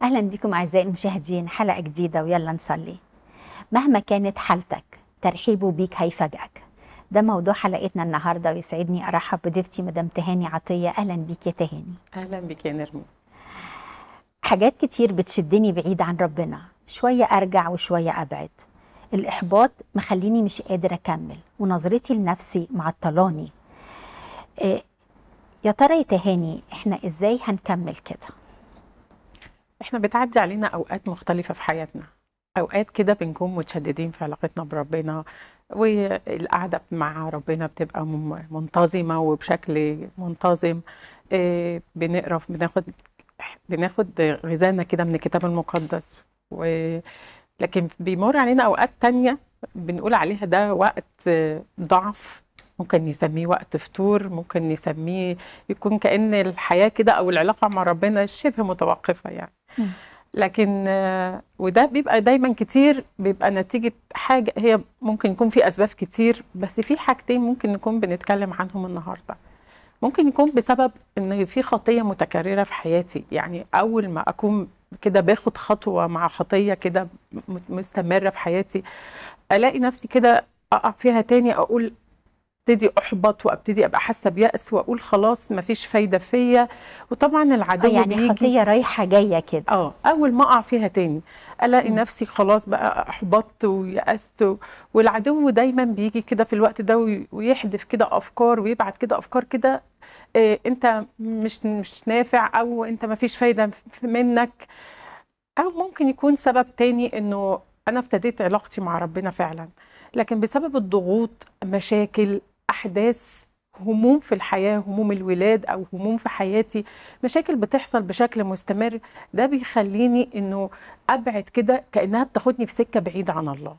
أهلا بكم أعزائي المشاهدين حلقة جديدة ويلا نصلي مهما كانت حالتك ترحيبه بيك هيفاجئك ده موضوع حلقتنا النهاردة ويسعدني أرحب بضيفتي مدام تهاني عطية أهلا بيك يا تهاني اهلا بك يا نرمين حاجات كتير بتشدني بعيد عن ربنا شوية أرجع وشوية أبعد الإحباط مخليني مش قادر أكمل ونظرتي لنفسي معطلاني إيه يا ترى يا تهاني إحنا إزاي هنكمل كده احنا بتعدي علينا اوقات مختلفه في حياتنا اوقات كده بنكون متشددين في علاقتنا بربنا والقعده مع ربنا بتبقى مم- منتظمه وبشكل منتظم إيه، بنقرا بناخد بناخد غذانا كده من الكتاب المقدس و لكن بيمر علينا اوقات تانية بنقول عليها ده وقت آه، ضعف ممكن نسميه وقت فتور ممكن نسميه يكون كأن الحياة كده أو العلاقة مع ربنا شبه متوقفة يعني مم. لكن آه، وده بيبقى دايما كتير بيبقى نتيجة حاجة هي ممكن يكون في أسباب كتير بس في حاجتين ممكن نكون بنتكلم عنهم النهاردة ممكن يكون بسبب ان في خطيه متكرره في حياتي يعني اول ما اكون كده باخد خطوه مع خطيه كده م- مستمره في حياتي الاقي نفسي كده اقع فيها تاني اقول ابتدي احبط وابتدي ابقى حاسه بيأس واقول خلاص مفيش فايده فيا وطبعا آه العدو يعني بيجي خطية رايحة جاية كده اه اول ما اقع فيها تاني الاقي مم. نفسي خلاص بقى احبطت ويأست و- والعدو دايما بيجي كده في الوقت ده وي- ويحدف كده افكار ويبعت كده افكار كده إيه انت مش مش نافع او انت ما فيش فايده في- منك او ممكن يكون سبب تاني انه انا ابتديت علاقتي مع ربنا فعلا لكن بسبب الضغوط مشاكل احداث هموم في الحياه هموم الولاد او هموم في حياتي مشاكل بتحصل بشكل مستمر ده بيخليني انه ابعد كده كانها بتاخدني في سكه بعيده عن الله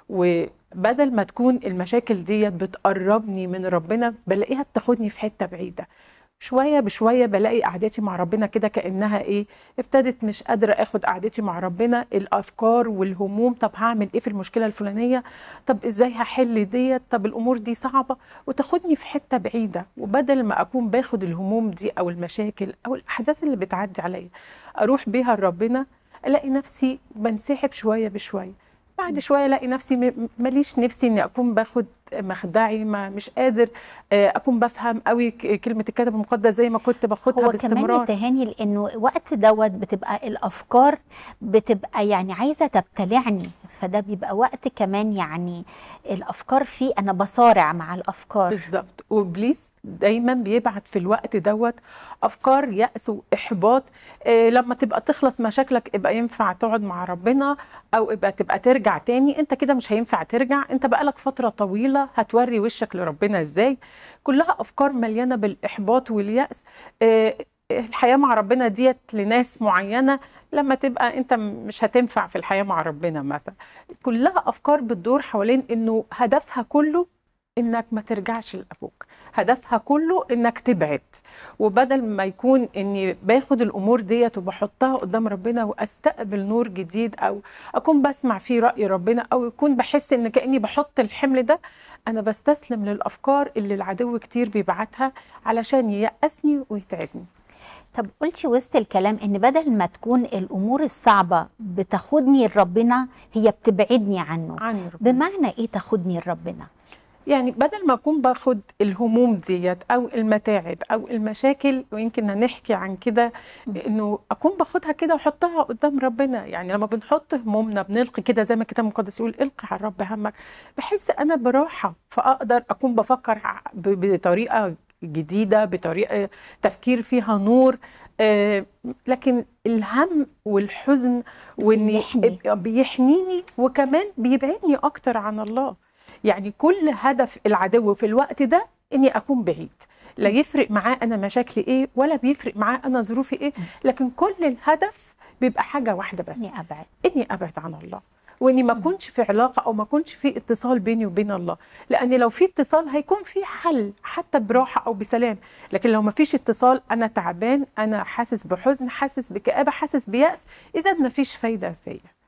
وبدل ما تكون المشاكل ديت بتقربني من ربنا بلاقيها بتاخدني في حته بعيده شويه بشويه بلاقي قعدتي مع ربنا كده كانها ايه ابتدت مش قادره اخد قعدتي مع ربنا الافكار والهموم طب هعمل ايه في المشكله الفلانيه طب ازاي هحل ديت طب الامور دي صعبه وتاخدني في حته بعيده وبدل ما اكون باخد الهموم دي او المشاكل او الاحداث اللي بتعدي عليا اروح بيها لربنا الاقي نفسي بنسحب شويه بشويه بعد شويه الاقي نفسي م- ماليش نفسي اني اكون باخد مخدعي ما مش قادر آه، اكون بفهم قوي ك- كلمه الكتاب المقدس زي ما كنت باخدها هو كمان باستمرار التهاني لانه وقت دوت بتبقى الافكار بتبقى يعني عايزه تبتلعني فده بيبقى وقت كمان يعني الافكار فيه انا بصارع مع الافكار بالظبط وابليس دايما بيبعت في الوقت دوت افكار يأس واحباط إيه لما تبقى تخلص مشاكلك يبقى ينفع تقعد مع ربنا او يبقى تبقى ترجع تاني انت كده مش هينفع ترجع انت بقالك فتره طويله هتوري وشك لربنا ازاي كلها افكار مليانه بالاحباط واليأس إيه الحياه مع ربنا ديت لناس معينه لما تبقى انت مش هتنفع في الحياه مع ربنا مثلا كلها افكار بتدور حوالين انه هدفها كله انك ما ترجعش لابوك هدفها كله انك تبعد وبدل ما يكون اني باخد الامور ديت وبحطها قدام ربنا واستقبل نور جديد او اكون بسمع فيه راي ربنا او يكون بحس ان كاني بحط الحمل ده انا بستسلم للافكار اللي العدو كتير بيبعتها علشان ييأسني ويتعبني طب قلتي وسط الكلام ان بدل ما تكون الامور الصعبه بتاخدني لربنا هي بتبعدني عنه عني ربنا بمعنى ايه تاخدني لربنا يعني بدل ما اكون باخد الهموم ديت او المتاعب او المشاكل ويمكن هنحكي عن كده انه اكون باخدها كده واحطها قدام ربنا يعني لما بنحط همومنا بنلقي كده زي ما الكتاب المقدس يقول القي على الرب همك بحس انا براحه فاقدر اكون بفكر ب- بطريقه جديده بطريقه تفكير فيها نور آه، لكن الهم والحزن واني بيحني. بيحنيني وكمان بيبعدني اكتر عن الله يعني كل هدف العدو في الوقت ده اني اكون بعيد لا يفرق معاه انا مشاكلي ايه ولا بيفرق معاه انا ظروفي ايه لكن كل الهدف بيبقى حاجه واحده بس اني ابعد اني ابعد عن الله واني ما اكونش في علاقه او ما اكونش في اتصال بيني وبين الله لان لو في اتصال هيكون في حل حتى براحه او بسلام لكن لو ما فيش اتصال انا تعبان انا حاسس بحزن حاسس بكآبه حاسس بيأس اذا ما فيش فايده فيا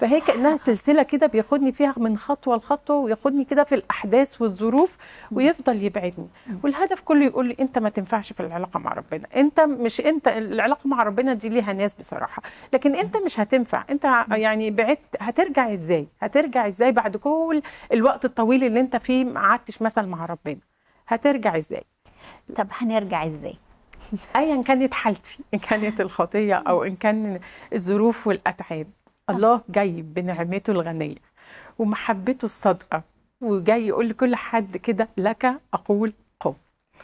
فهي كانها سلسله كده بياخدني فيها من خطوه لخطوه وياخدني كده في الاحداث والظروف ويفضل يبعدني والهدف كله يقول لي انت ما تنفعش في العلاقه مع ربنا انت مش انت العلاقه مع ربنا دي ليها ناس بصراحه لكن انت مش هتنفع انت يعني بعدت هترجع ازاي هترجع ازاي بعد كل الوقت الطويل اللي انت فيه ما قعدتش مثلا مع ربنا هترجع ازاي طب هنرجع ازاي ايا كانت حالتي ان كانت الخطيه او ان كان الظروف والاتعاب الله جاي بنعمته الغنيه ومحبته الصادقه وجاي يقول لكل حد كده لك اقول قم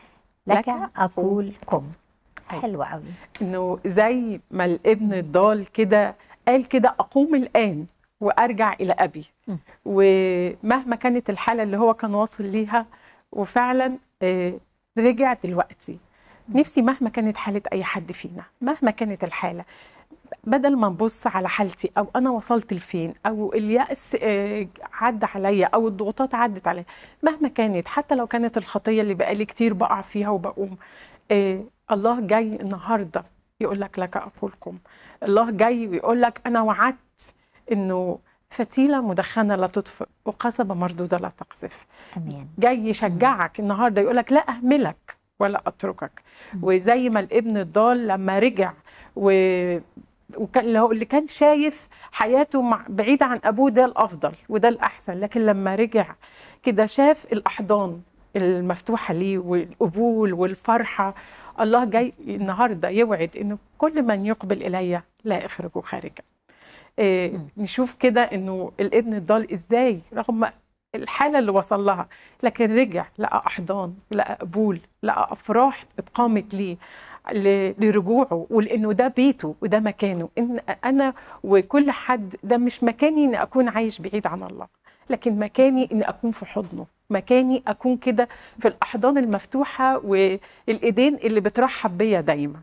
لك اقول قم أيوة. حلو قوي انه زي ما الابن الضال كده قال كده اقوم الان وارجع الى ابي م. ومهما كانت الحاله اللي هو كان واصل ليها وفعلا آه، رجع دلوقتي نفسي مهما كانت حاله اي حد فينا مهما كانت الحاله بدل ما نبص على حالتي او انا وصلت لفين او الياس آه، عدى عليا او الضغوطات عدت عليا مهما كانت حتى لو كانت الخطيه اللي بقالي كتير بقع فيها وبقوم آه، الله جاي النهارده يقول لك لك اقولكم الله جاي ويقول لك انا وعدت انه فتيله مدخنه لا تطفئ وقصبه مردوده لا تقذف امين جاي يشجعك النهارده يقول لك لا اهملك ولا اتركك وزي ما الابن الضال لما رجع و وكان اللي هو- اللي كان شايف حياته مع بعيدة عن أبوه ده الأفضل وده الأحسن لكن لما رجع كده شاف الأحضان المفتوحة ليه والقبول والفرحة الله جاي النهاردة يوعد إنه كل من يقبل إلي لا أخرجه خارجا إيه مم. نشوف كده إنه الابن الضال إزاي رغم الحالة اللي وصل لها لكن رجع لقى أحضان لقى قبول لقى أفراح اتقامت ليه ل- لرجوعه ولانه ده بيته وده مكانه ان انا وكل حد ده مش مكاني اني اكون عايش بعيد عن الله لكن مكاني اني اكون في حضنه مكاني اكون كده في الاحضان المفتوحه والايدين اللي بترحب بيا دايما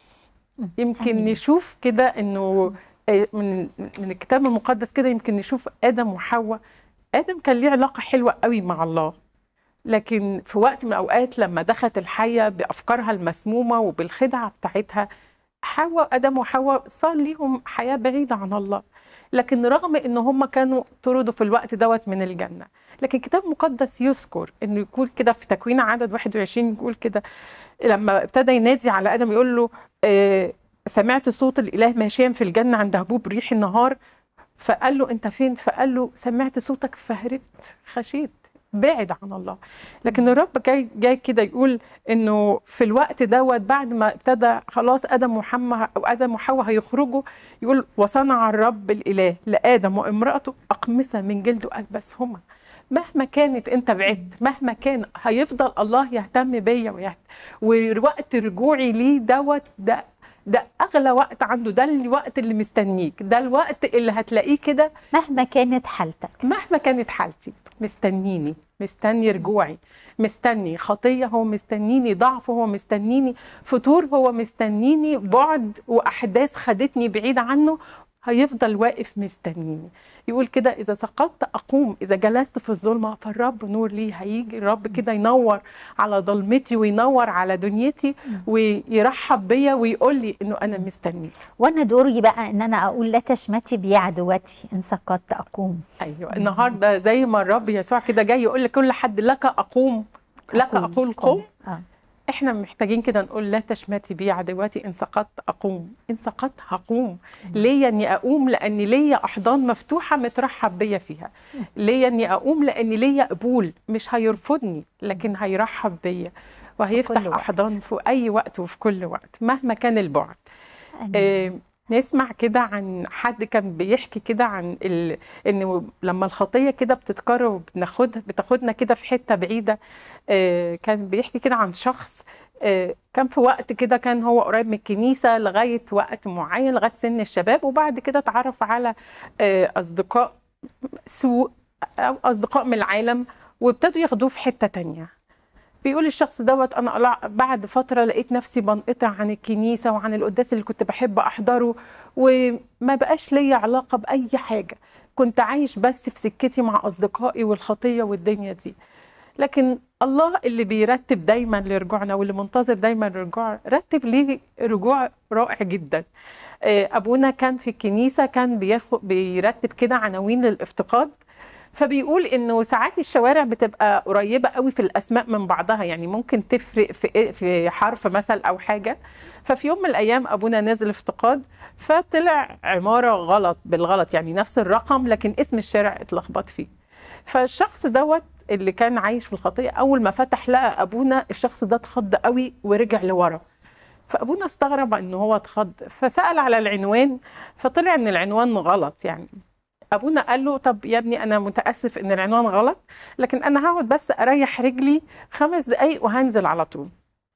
يمكن آمين. نشوف كده انه آه، من من الكتاب المقدس كده يمكن نشوف ادم وحواء ادم كان ليه علاقه حلوه قوي مع الله لكن في وقت من الاوقات لما دخلت الحيه بافكارها المسمومه وبالخدعه بتاعتها حواء ادم وحواء صار ليهم حياه بعيده عن الله لكن رغم ان هم كانوا طردوا في الوقت دوت من الجنه لكن الكتاب المقدس يذكر انه يقول كده في تكوين عدد 21 يقول كده لما ابتدى ينادي على ادم يقول له آه، سمعت صوت الاله ماشيا في الجنه عند هبوب ريح النهار فقال له انت فين فقال له سمعت صوتك فهربت خشيت بعد عن الله لكن الرب جاي جاي كده يقول انه في الوقت دوت بعد ما ابتدى خلاص ادم وحواء او ادم وحواء هيخرجوا يقول وصنع الرب الاله لادم وامراته اقمصه من جلد والبسهما مهما كانت انت بعدت مهما كان هيفضل الله يهتم بيا ويهت... ووقت رجوعي ليه دوت ده ده اغلى وقت عنده ده الوقت اللي مستنيك ده الوقت اللي هتلاقيه كده مهما كانت حالتك مهما كانت حالتي مستنيني مستني رجوعي مستني خطية هو مستنيني ضعف هو مستنيني فتور هو مستنيني بعد وأحداث خدتني بعيد عنه هيفضل واقف مستنيني يقول كده إذا سقطت أقوم إذا جلست في الظلمة فالرب نور لي هيجي الرب كده ينور على ظلمتي وينور على دنيتي ويرحب بيا ويقول لي إنه أنا مستنيك وانا دوري بقى ان انا اقول لا تشمتي بي عدوتي ان سقطت اقوم ايوه النهارده زي ما الرب يسوع كده جاي يقول لكل حد لك اقوم لك اقول قم اه احنا محتاجين كده نقول لا تشمتي بي عدواتي ان سقطت اقوم ان سقطت هقوم ليا اني اقوم لان ليا احضان مفتوحه مترحب بيا فيها ليا اني اقوم لان ليا قبول مش هيرفضني لكن هيرحب بيا وهيفتح كل وقت. احضان في اي وقت وفي كل وقت مهما كان البعد آمين. آه، نسمع كده عن حد كان بيحكي كده عن ال... انه لما الخطيه كده بتتكرر وبناخدها بتاخدنا كده في حته بعيده آه، كان بيحكي كده عن شخص آه، كان في وقت كده كان هو قريب من الكنيسه لغايه وقت معين لغايه سن الشباب وبعد كده اتعرف على آه، اصدقاء سوء او اصدقاء من العالم وابتدوا ياخدوه في حته تانية بيقول الشخص دوت انا قلع- بعد فتره لقيت نفسي بنقطع عن الكنيسه وعن القداس اللي كنت بحب احضره وما بقاش ليا علاقه باي حاجه كنت عايش بس في سكتي مع اصدقائي والخطيه والدنيا دي لكن الله اللي بيرتب دايما لرجوعنا واللي منتظر دايما رجوع رتب ليه رجوع رائع جدا آه، ابونا كان في الكنيسه كان بياخد بيرتب كده عناوين للافتقاد فبيقول انه ساعات الشوارع بتبقى قريبه قوي في الاسماء من بعضها يعني ممكن تفرق في في حرف مثل او حاجه ففي يوم من الايام ابونا نازل افتقاد فطلع عماره غلط بالغلط يعني نفس الرقم لكن اسم الشارع اتلخبط فيه فالشخص دوت اللي كان عايش في الخطيه اول ما فتح لقى ابونا الشخص ده اتخض قوي ورجع لورا فابونا استغرب ان هو اتخض فسال على العنوان فطلع ان العنوان غلط يعني ابونا قال له طب يا ابني انا متاسف ان العنوان غلط لكن انا هقعد بس اريح رجلي خمس دقايق وهنزل على طول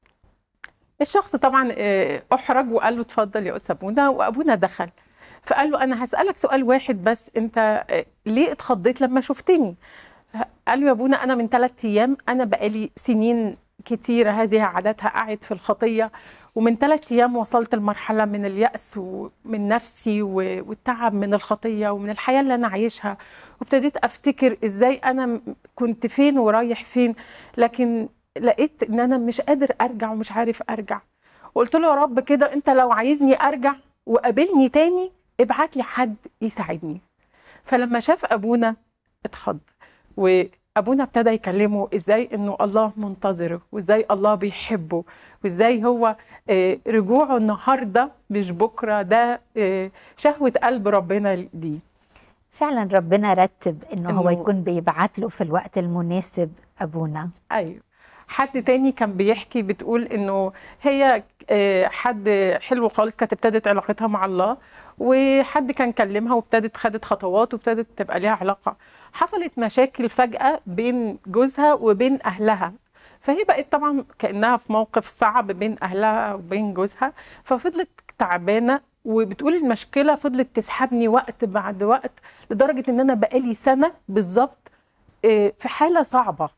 الشخص طبعا آه، احرج وقال له اتفضل يا قدس ابونا وابونا دخل فقال له انا هسالك سؤال واحد بس انت آه، ليه اتخضيت لما شفتني قال له يا ابونا انا من ثلاث ايام انا بقالي سنين كتيره هذه عاداتها قاعد في الخطيه ومن ثلاث ايام وصلت لمرحله من الياس ومن نفسي و- والتعب من الخطيه ومن الحياه اللي انا عايشها وابتديت افتكر ازاي انا م- كنت فين ورايح فين لكن لقيت ان انا مش قادر ارجع ومش عارف ارجع وقلت له يا رب كده انت لو عايزني ارجع وقابلني تاني ابعت لي حد يساعدني فلما شاف ابونا اتخض وابونا ابتدى يكلمه ازاي انه الله منتظره وازاي الله بيحبه وازاي هو آه، رجوعه النهارده مش بكره ده آه، شهوه قلب ربنا ليه فعلا ربنا رتب انه هو إنه- يكون بيبعت له في الوقت المناسب ابونا ايوه حد تاني كان بيحكي بتقول انه هي آه، حد حلو خالص كانت ابتدت علاقتها مع الله وحد كان كلمها وابتدت خدت خطوات وابتدت تبقى ليها علاقه حصلت مشاكل فجاه بين جوزها وبين اهلها فهي بقت طبعا كانها في موقف صعب بين اهلها وبين جوزها ففضلت تعبانه وبتقول المشكله فضلت تسحبني وقت بعد وقت لدرجه ان انا بقالي سنه بالظبط آه، في حاله صعبه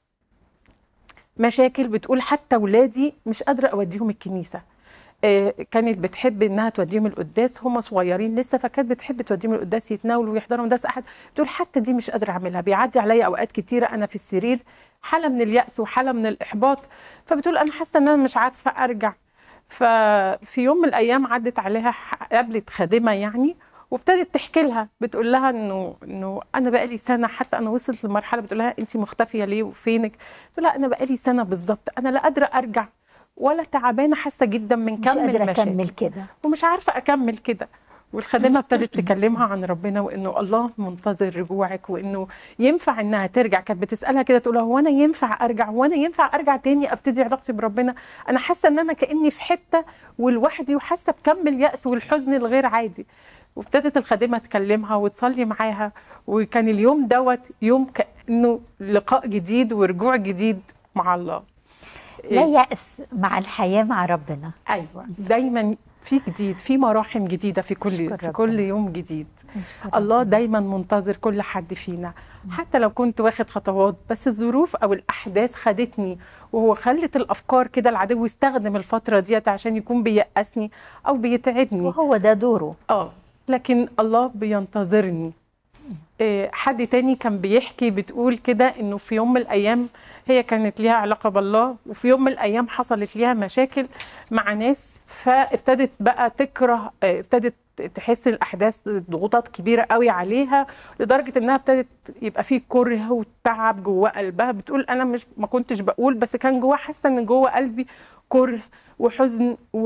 مشاكل بتقول حتى ولادي مش قادره اوديهم الكنيسه آه، كانت بتحب انها توديهم القداس هم صغيرين لسه فكانت بتحب توديهم القداس يتناولوا ويحضروا مدرسه احد بتقول حتى دي مش قادره اعملها بيعدي عليا اوقات كتيره انا في السرير حاله من الياس وحاله من الاحباط فبتقول انا حاسه ان انا مش عارفه ارجع ففي يوم من الايام عدت عليها ح- قابلت خادمه يعني وابتدت تحكي لها بتقول لها انه انه انا بقالي سنه حتى انا وصلت لمرحله بتقول لها انت مختفيه ليه وفينك؟ تقول لها انا بقالي سنه بالظبط انا لا قادره ارجع ولا تعبانه حاسه جدا من مش كم قادره المشاكل اكمل كده ومش عارفه اكمل كده والخادمه ابتدت تكلمها عن ربنا وانه الله منتظر رجوعك وانه ينفع انها ترجع كانت بتسالها كده تقول لها هو انا ينفع ارجع هو انا ينفع ارجع تاني ابتدي علاقتي بربنا انا حاسه ان انا كاني في حته ولوحدي وحاسه بكم الياس والحزن الغير عادي وابتدت الخادمه تكلمها وتصلي معاها وكان اليوم دوت يوم كانه لقاء جديد ورجوع جديد مع الله لا يأس مع الحياه مع ربنا ايوه دايما في جديد في مراحم جديده في كل نشكر في ربنا. كل يوم جديد نشكر الله ربنا. دايما منتظر كل حد فينا حتى لو كنت واخد خطوات بس الظروف او الاحداث خدتني وهو خلت الافكار كده العدو يستخدم الفتره ديت عشان يكون بيأسني او بيتعبني وهو ده دوره اه لكن الله بينتظرني إيه، حد تاني كان بيحكي بتقول كده انه في يوم من الايام هي كانت ليها علاقه بالله وفي يوم من الايام حصلت ليها مشاكل مع ناس فابتدت بقى تكره آه، ابتدت تحس الاحداث ضغوطات كبيره قوي عليها لدرجه انها ابتدت يبقى في كره وتعب جوه قلبها بتقول انا مش ما كنتش بقول بس كان جوه حاسه ان جوه قلبي كره وحزن و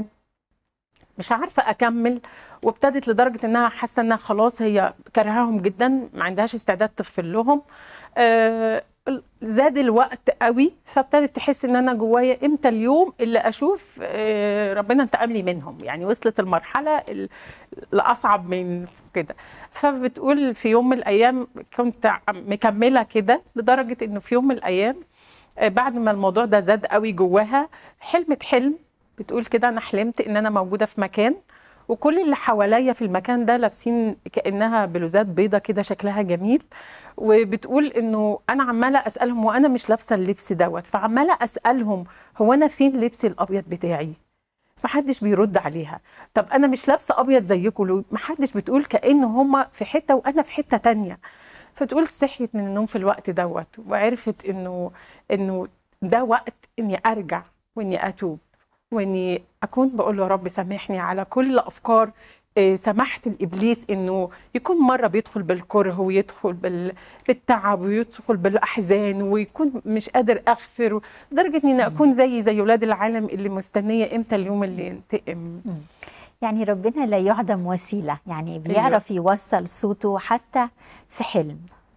مش عارفه اكمل وابتدت لدرجه انها حاسه انها خلاص هي كرهاهم جدا ما عندهاش استعداد تغفر لهم آه زاد الوقت قوي فابتدت تحس ان انا جوايا امتى اليوم اللي اشوف آه ربنا انتقم لي منهم يعني وصلت المرحله ال- الاصعب من كده فبتقول في يوم من الايام كنت عم- مكمله كده لدرجه انه في يوم من الايام آه، بعد ما الموضوع ده زاد قوي جواها حلمت حلم بتقول كده انا حلمت ان انا موجوده في مكان وكل اللي حواليا في المكان ده لابسين كانها بلوزات بيضه كده شكلها جميل وبتقول انه انا عماله اسالهم وانا مش لابسه اللبس دوت فعماله اسالهم هو انا فين لبسي الابيض بتاعي محدش بيرد عليها طب انا مش لابسه ابيض زيكم ليه؟ محدش بتقول كان هما في حته وانا في حته تانية فتقول صحيت من النوم في الوقت دوت وعرفت انه انه ده وقت اني ارجع واني اتوب واني اكون بقول له يا رب سامحني على كل افكار آه، سمحت لابليس انه يكون مره بيدخل بالكره ويدخل بال- بالتعب ويدخل بالاحزان ويكون مش قادر اغفر لدرجه اني اكون زي زي اولاد العالم اللي مستنيه امتى اليوم اللي ينتقم يعني ربنا لا يعدم وسيلة يعني بيعرف يوصل صوته حتى في حلم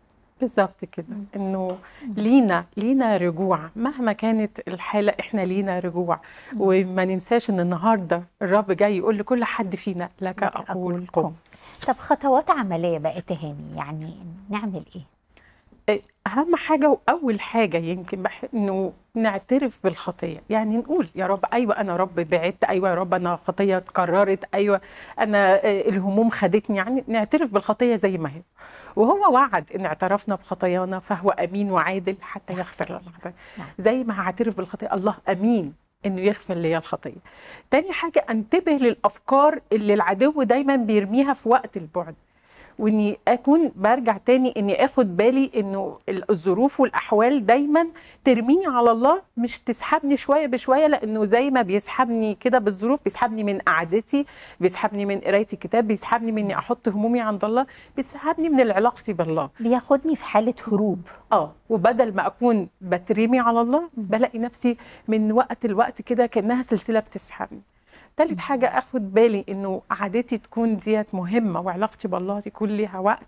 بالظبط كده انه لينا لينا رجوع مهما كانت الحاله احنا لينا رجوع وما ننساش ان النهارده الرب جاي يقول لكل حد فينا لك اقول قم طب خطوات عملية بقى تهاني يعني نعمل ايه إيه، اهم حاجه واول حاجه يمكن بح... انه نعترف بالخطيه يعني نقول يا رب ايوه انا رب بعدت ايوه يا رب انا خطيه اتكررت ايوه انا آه، الهموم خدتني يعني نعترف بالخطيه زي ما هي وهو وعد ان اعترفنا بخطايانا فهو امين وعادل حتى يغفر لنا الخطايا نعم. زي ما هعترف بالخطيه الله امين انه يغفر لي الخطيه تاني حاجه انتبه للافكار اللي العدو دايما بيرميها في وقت البعد واني اكون برجع تاني اني اخد بالي انه الظروف والاحوال دايما ترميني على الله مش تسحبني شويه بشويه لانه زي ما بيسحبني كده بالظروف بيسحبني من قعدتي بيسحبني من قرايه الكتاب بيسحبني من اني احط همومي عند الله بيسحبني من علاقتي بالله بياخدني في حالة هروب اه وبدل ما اكون بترمي على الله بلاقي نفسي من وقت لوقت كده كانها سلسله بتسحبني تالت حاجة أخد بالي إنه عادتي تكون ديت مهمة وعلاقتي بالله يكون ليها وقت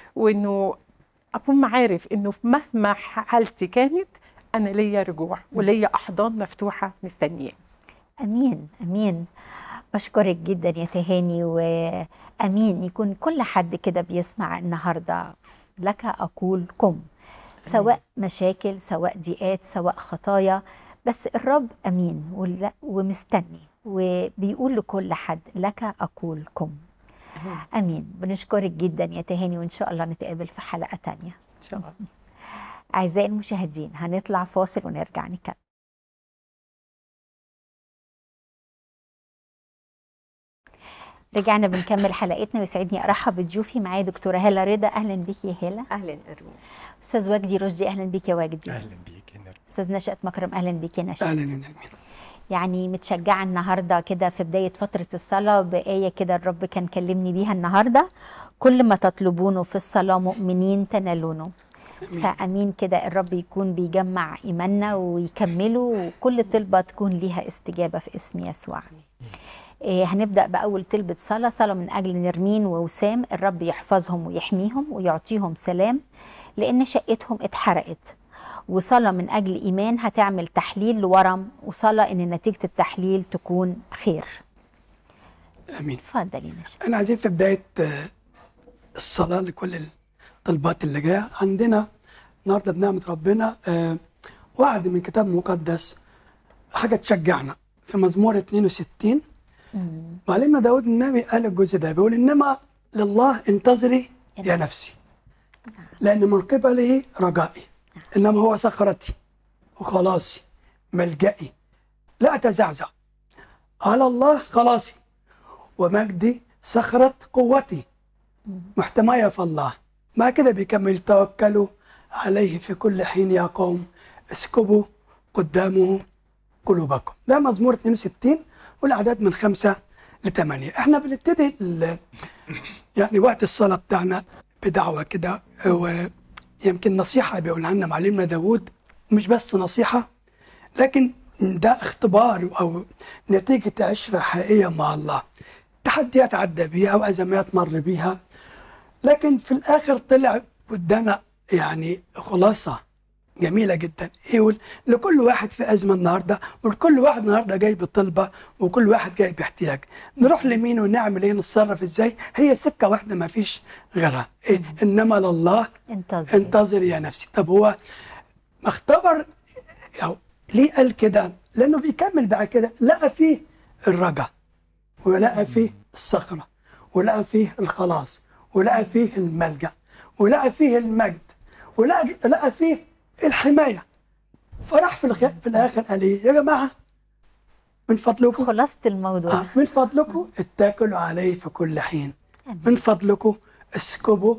وإنه أكون معارف إنه مهما حالتي كانت أنا ليا رجوع وليا أحضان مفتوحة مستنياه امين امين بشكرك جدا يا تهاني وامين يكون كل حد كده بيسمع النهارده لك اقول قم سواء مشاكل سواء ضيقات سواء خطايا بس الرب امين ولا- ومستني وبيقول لكل حد لك اقول قم امين بنشكرك جدا يا تهاني وان شاء الله نتقابل في حلقه تانية إن شاء الله اعزائي المشاهدين هنطلع فاصل ونرجع نكمل رجعنا بنكمل حلقتنا ويسعدني ارحب بضيوفي معايا دكتوره هاله رضا اهلا بيكي يا هاله اهلا ارمين استاذ وجدي رشدي اهلا بيك يا وجدي اهلا بيك يا نرمين استاذ نشأت مكرم اهلا بيك يا نشأت اهلا يا نرمين يعني متشجعه النهارده كده في بدايه فتره الصلاه بايه كده الرب كان كلمني بيها النهارده كل ما تطلبونه في الصلاه مؤمنين تنالونه فامين كده الرب يكون بيجمع ايماننا ويكمله وكل طلبه تكون ليها استجابه في اسم يسوع إيه هنبدا باول طلبه صلاه صلاه من اجل نرمين ووسام الرب يحفظهم ويحميهم ويعطيهم سلام لان شقتهم اتحرقت وصلاة من أجل إيمان هتعمل تحليل لورم وصلاة إن نتيجة التحليل تكون خير امين اتفضل يا نشا احنا عايزين في بدايه آه، الصلاه لكل الطلبات اللي جايه عندنا النهارده بنعمه ربنا آه، وعد من كتاب مقدس حاجه تشجعنا في مزمور 62 معلمنا داود النبي قال الجزء ده بيقول انما لله انتظري يا نفسي لان من قبله رجائي انما هو صخرتي وخلاصي ملجئي لا اتزعزع على الله خلاصي ومجدي صخرة قوتي محتمية في الله ما كده بيكمل توكلوا عليه في كل حين يا قوم اسكبوا قدامه قلوبكم ده مزمور 62 والأعداد من خمسة لثمانية احنا بنبتدي ال- يعني وقت الصلاة بتاعنا بدعوة كده ويمكن نصيحة بيقولها لنا معلمنا داود مش بس نصيحة لكن ده اختبار او نتيجه عشره حقيقيه مع الله تحديات عدى بيها وازمات مر بيها لكن في الاخر طلع قدامنا يعني خلاصه جميله جدا يقول لكل واحد في ازمه النهارده ولكل واحد النهارده جاي بطلبه وكل واحد جاي باحتياج نروح لمين ونعمل ايه نتصرف ازاي هي سكه واحده ما فيش غيرها إيه؟ انما لله انتظر انتظر يا نفسي طب هو اختبر يعني ليه قال كده لانه بيكمل بعد كده لقى فيه الرجا ولقى فيه الصخره ولقى فيه الخلاص ولقى فيه الملجا ولقى فيه المجد ولقى لقى فيه الحمايه فراح في, الخ... في الاخر قال ايه يا جماعه من فضلكم خلاصة الموضوع آه من فضلكم اتكلوا عليه في كل حين من فضلكم اسكبوا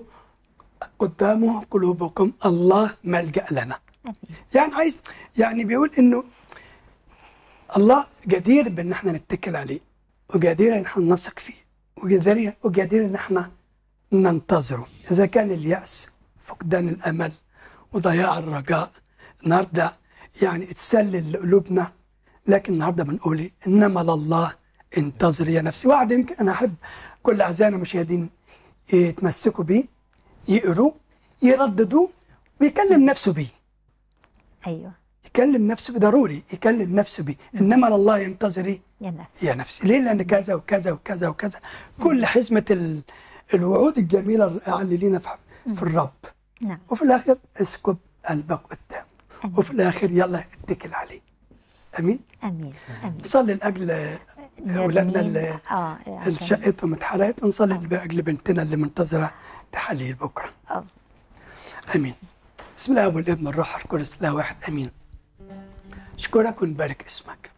قدامه قلوبكم الله ملجأ لنا أمين. يعني عايز يعني بيقول انه الله جدير بان احنا نتكل عليه وجدير ان احنا نثق فيه وجدير وجدير ان احنا ننتظره اذا كان الياس فقدان الامل وضياع الرجاء النهارده يعني اتسلل لقلوبنا لكن النهارده بنقول إيه؟ انما لله انتظر يا نفسي وعد يمكن انا احب كل اعزائنا المشاهدين يتمسكوا بيه يقروه يرددوه ويكلم نفسه بيه ايوه يكلم نفسه بيه ضروري يكلم نفسه بيه انما لله ينتظر ايه يا نفسي يا نفسي ليه لان كذا وكذا وكذا وكذا كل حزمه ال... الوعود الجميله الرائعه اللي لينا في, في الرب نعم وفي الاخر اسكب قلبك قدام امين وفي الاخر يلا اتكل عليه امين امين امين نصلي لاجل اولادنا نرمين. اللي اه اللي عشان- شقتهم اتحرقت ونصلي لاجل بنتنا اللي منتظره تحاليل بكره آه. امين بسم الله والابن الروح القدس لا واحد امين اشكرك ونبارك اسمك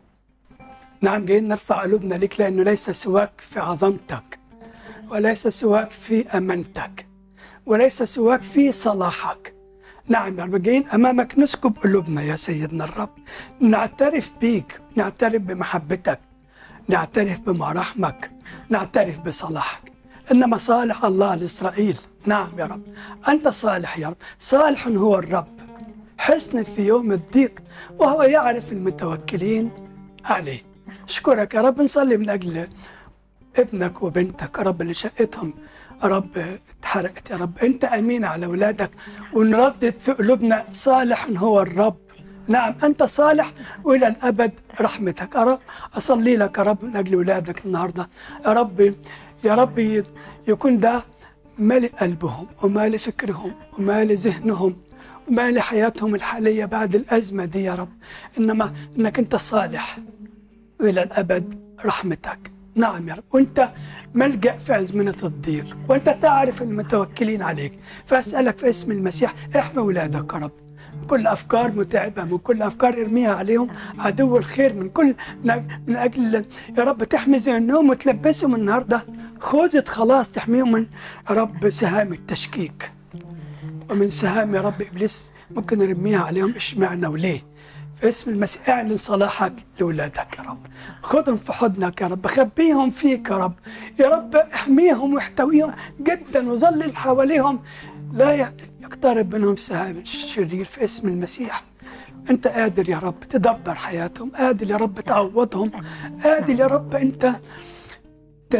نعم جايين نرفع قلوبنا ليك لانه ليس سواك في عظمتك وليس سواك في امانتك وليس سواك في صلاحك نعم يا رب جايين امامك نسكب قلوبنا يا سيدنا الرب نعترف بيك نعترف بمحبتك نعترف بمراحمك نعترف بصلاحك انما صالح الله لاسرائيل نعم يا رب انت صالح يا رب صالح هو الرب حسن في يوم الضيق وهو يعرف المتوكلين عليه اشكرك يا رب نصلي من اجل ابنك وبنتك يا رب اللي شقتهم يا رب اتحرقت يا رب انت امين على اولادك ونردد في قلوبنا صالح هو الرب نعم انت صالح والى الابد رحمتك يا رب اصلي لك يا رب من اجل اولادك النهارده يا رب يا رب يكون ده مالي قلبهم ومالي فكرهم ومالي ذهنهم ومالي حياتهم الحاليه بعد الازمه دي يا رب انما انك انت صالح والى الابد رحمتك نعم يا رب وانت ملجا في ازمنه الضيق وانت تعرف المتوكلين عليك فاسالك في اسم المسيح احمي ولادك يا رب من كل افكار متعبه من كل افكار ارميها عليهم عدو الخير من كل من اجل يا رب تحمي ذهنهم وتلبسهم النهارده خوذه خلاص تحميهم من يا رب سهام التشكيك ومن سهام يا رب ابليس ممكن نرميها عليهم اشمعنى وليه في اسم المسيح اعلن صلاحك لاولادك يا رب خذهم في حضنك يا رب خبيهم فيك يا رب يا رب احميهم واحتويهم جدا وظلل حواليهم لا يقترب منهم سهام الشرير في اسم المسيح انت قادر يا رب تدبر حياتهم قادر يا رب تعوضهم قادر يا رب انت ت...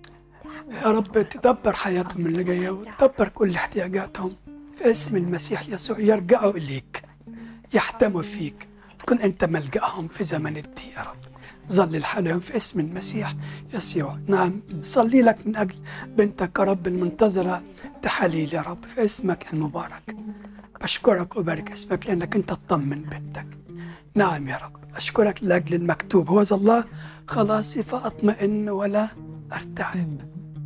يا رب تدبر حياتهم اللي جايه وتدبر كل احتياجاتهم في اسم المسيح يسوع يرجعوا اليك يحتموا فيك تكون انت ملجأهم في زمن الضيق يا رب ظلل حالهم في اسم المسيح يسوع نعم صلي لك من اجل بنتك يا رب المنتظره تحاليل يا رب في اسمك المبارك بشكرك وبارك اسمك لانك انت تطمن بنتك نعم يا رب اشكرك لاجل المكتوب هو الله خلاصي فاطمئن ولا ارتعب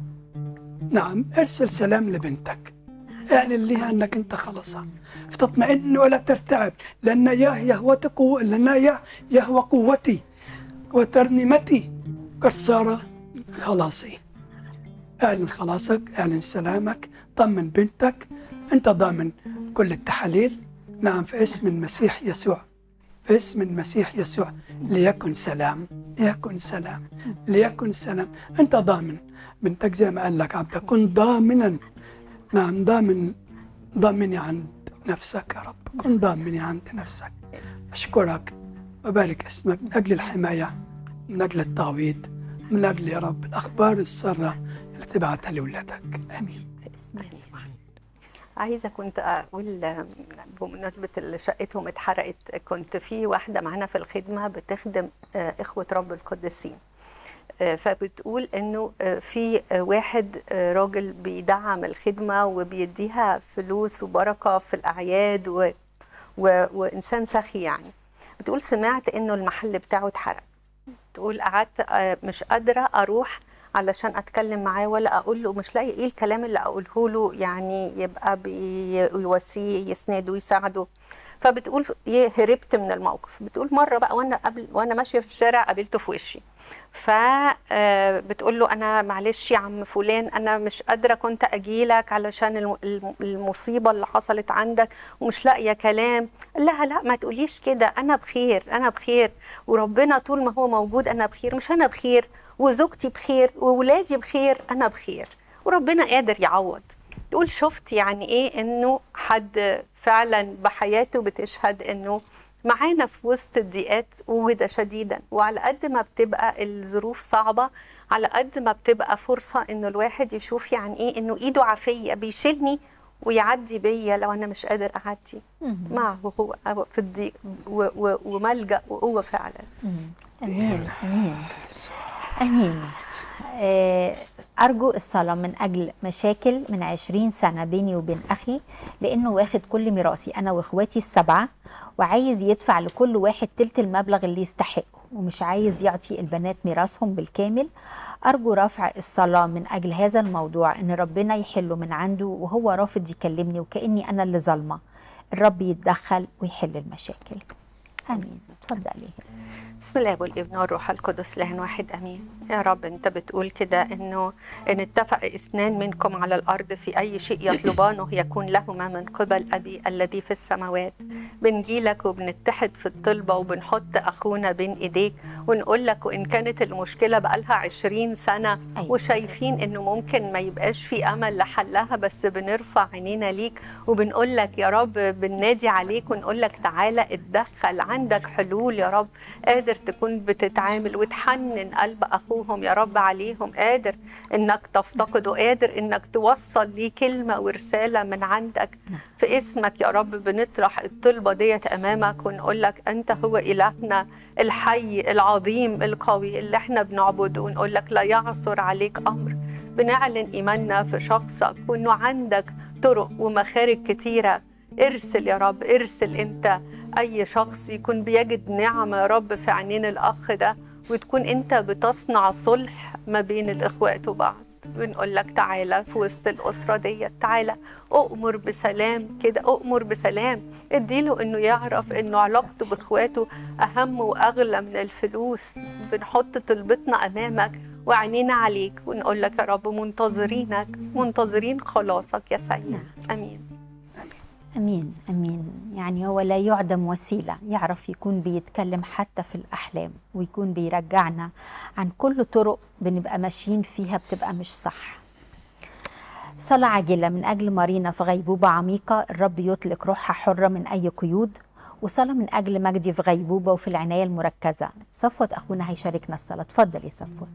نعم ارسل سلام لبنتك اعلن لها انك انت خلصها فتطمئن ولا ترتعب لان ياه يهوى قوة لان ياه يهوى قوتي وترنيمتي قد صار خلاصي اعلن خلاصك اعلن سلامك طمن بنتك انت ضامن كل التحاليل نعم في اسم المسيح يسوع في اسم المسيح يسوع ليكن سلام ليكن سلام ليكن سلام انت ضامن بنتك زي ما قال لك عبدك كن ضامنا نعم ضامن ضامني عند نفسك يا رب كن ضامني عند نفسك أشكرك وبارك اسمك من أجل الحماية من أجل التعويض من أجل يا رب الأخبار السارة اللي تبعتها لأولادك آمين في اسم يسوع عايزه كنت اقول بمناسبه اللي شقتهم اتحرقت كنت في واحده معانا في الخدمه بتخدم آه، اخوه رب القديسين آه، فبتقول انه آه، في آه، واحد آه، راجل بيدعم الخدمه وبيديها فلوس وبركه في الاعياد و... و... وانسان سخي يعني بتقول سمعت انه المحل بتاعه اتحرق تقول قعدت آه، مش قادره اروح علشان اتكلم معاه ولا اقول له مش لاقي ايه الكلام اللي اقوله له يعني يبقى بيواسيه يسنده يساعده فبتقول ي- هربت من الموقف بتقول مره بقى وانا قبل وانا ماشيه في الشارع قابلته في وشي فبتقول له انا معلش يا عم فلان انا مش قادره كنت اجي لك علشان الم- الم- المصيبه اللي حصلت عندك ومش لاقيه كلام لا لا ما تقوليش كده انا بخير انا بخير وربنا طول ما هو موجود انا بخير مش انا بخير وزوجتي بخير وولادي بخير انا بخير وربنا قادر يعوض يقول شفت يعني ايه انه حد فعلا بحياته بتشهد انه معانا في وسط الضيقات وجد شديدا وعلى قد ما بتبقى الظروف صعبه على قد ما بتبقى فرصه انه الواحد يشوف يعني ايه انه ايده عافيه بيشيلني ويعدي بيا لو انا مش قادر اعدي مم. معه هو في الضيق و- و- وملجا وقوه فعلا مم. امين امين امين آه، ارجو الصلاه من اجل مشاكل من عشرين سنه بيني وبين اخي لانه واخد كل ميراثي انا واخواتي السبعه وعايز يدفع لكل واحد تلت المبلغ اللي يستحقه ومش عايز يعطي البنات ميراثهم بالكامل ارجو رفع الصلاه من اجل هذا الموضوع ان ربنا يحله من عنده وهو رافض يكلمني وكاني انا اللي ظالمه الرب يتدخل ويحل المشاكل امين اتفضلي بسم الله والابن والروح القدس لهن واحد امين يا رب انت بتقول كده انه ان اتفق اثنان منكم على الارض في اي شيء يطلبانه يكون لهما من قبل ابي الذي في السماوات بنجيلك وبنتحد في الطلبه وبنحط اخونا بين ايديك ونقول لك وان كانت المشكله بقالها عشرين سنه أيوة. وشايفين انه ممكن ما يبقاش في امل لحلها بس بنرفع عينينا ليك وبنقول لك يا رب بننادي عليك ونقول لك تعالى اتدخل عندك حلول يا رب قادر تكون بتتعامل وتحنن قلب اخوهم يا رب عليهم قادر انك تفتقده قادر انك توصل ليه كلمه ورساله من عندك في اسمك يا رب بنطرح الطلبه ديت امامك ونقول لك انت هو الهنا الحي العظيم القوي اللي احنا بنعبده ونقول لك لا يعثر عليك امر بنعلن ايماننا في شخصك وانه عندك طرق ومخارج كتيره ارسل يا رب ارسل انت اي شخص يكون بيجد نعمه يا رب في عينين الاخ ده وتكون انت بتصنع صلح ما بين الاخوات وبعض بنقول لك تعالى في وسط الاسره ديت تعالى اؤمر بسلام كده اؤمر بسلام اديله انه يعرف انه علاقته باخواته اهم واغلى من الفلوس بنحط طلبتنا امامك وعينينا عليك ونقول لك يا رب منتظرينك منتظرين خلاصك يا سيد امين امين امين يعني هو لا يعدم وسيله يعرف يكون بيتكلم حتى في الاحلام ويكون بيرجعنا عن كل طرق بنبقى ماشيين فيها بتبقى مش صح صلاة عاجلة من أجل مارينا في غيبوبة عميقة الرب يطلق روحها حرة من أي قيود وصلاة من أجل مجدي في غيبوبة وفي العناية المركزة صفوت أخونا هيشاركنا الصلاة اتفضل يا صفوت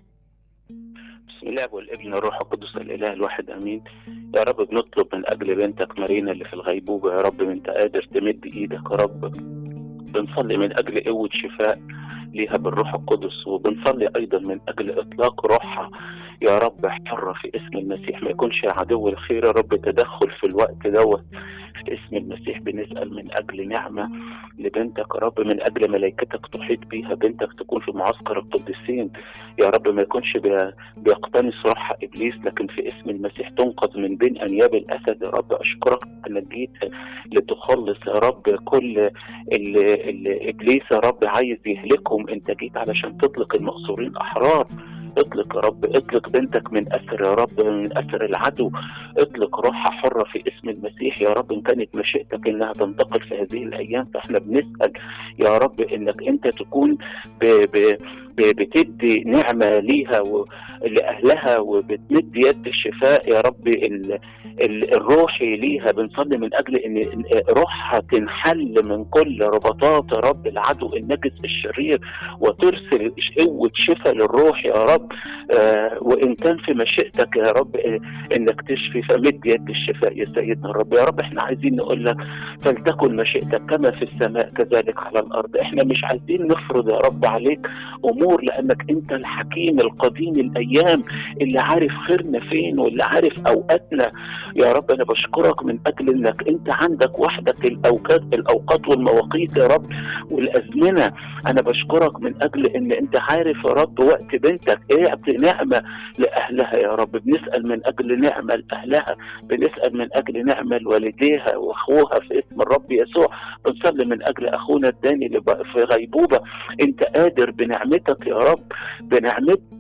بسم الله والابن والروح القدس الاله الواحد امين يا رب بنطلب من اجل بنتك مارينا اللي في الغيبوبه يا رب انت قادر تمد ايدك يا رب بنصلي من اجل قوه شفاء ليها بالروح القدس وبنصلي ايضا من اجل اطلاق روحها يا رب حرة في اسم المسيح ما يكونش عدو الخير يا رب تدخل في الوقت دوت في اسم المسيح بنسأل من أجل نعمة لبنتك يا رب من أجل ملائكتك تحيط بيها بنتك تكون في معسكر القديسين يا رب ما يكونش بي- بيقتنص روحها إبليس لكن في اسم المسيح تنقذ من بين أنياب الأسد يا رب أشكرك أنك جيت لتخلص يا رب كل اللي, اللي إبليس يا رب عايز يهلكهم أنت جيت علشان تطلق المقصورين أحرار اطلق يا رب اطلق بنتك من اثر يا رب من اثر العدو اطلق روحها حره في اسم المسيح يا رب ان كانت مشيئتك انها تنتقل في هذه الايام فاحنا بنسال يا رب انك انت تكون ب ب ب بتدي نعمه ليها ولأهلها وبتمد يد الشفاء يا رب ال ال الروحي ليها بنصلي من اجل ان إن روحها تنحل من كل ربطات يا رب العدو النجس الشرير وترسل قوه شفاء للروح يا رب آه وان كان في مشيئتك يا رب آه انك تشفي فمد يد الشفاء يا سيدنا الرب يا رب احنا عايزين نقول لك فلتكن مشيئتك كما في السماء كذلك على الارض احنا مش عايزين نفرض يا رب عليك امور لانك انت الحكيم القديم الايام اللي عارف خيرنا فين واللي عارف اوقاتنا يا رب انا بشكرك من اجل انك انت عندك وحدك الاوقات الاوقات والمواقيت يا رب والازمنه انا بشكرك من اجل ان انت عارف يا رب وقت بنتك اعطي نعمه لاهلها يا رب بنسال من اجل نعمه لاهلها بنسال من اجل نعمه لوالديها واخوها في اسم الرب يسوع بنصلي من اجل اخونا الداني اللي بقى في غيبوبه انت قادر بنعمتك يا رب بنعمتك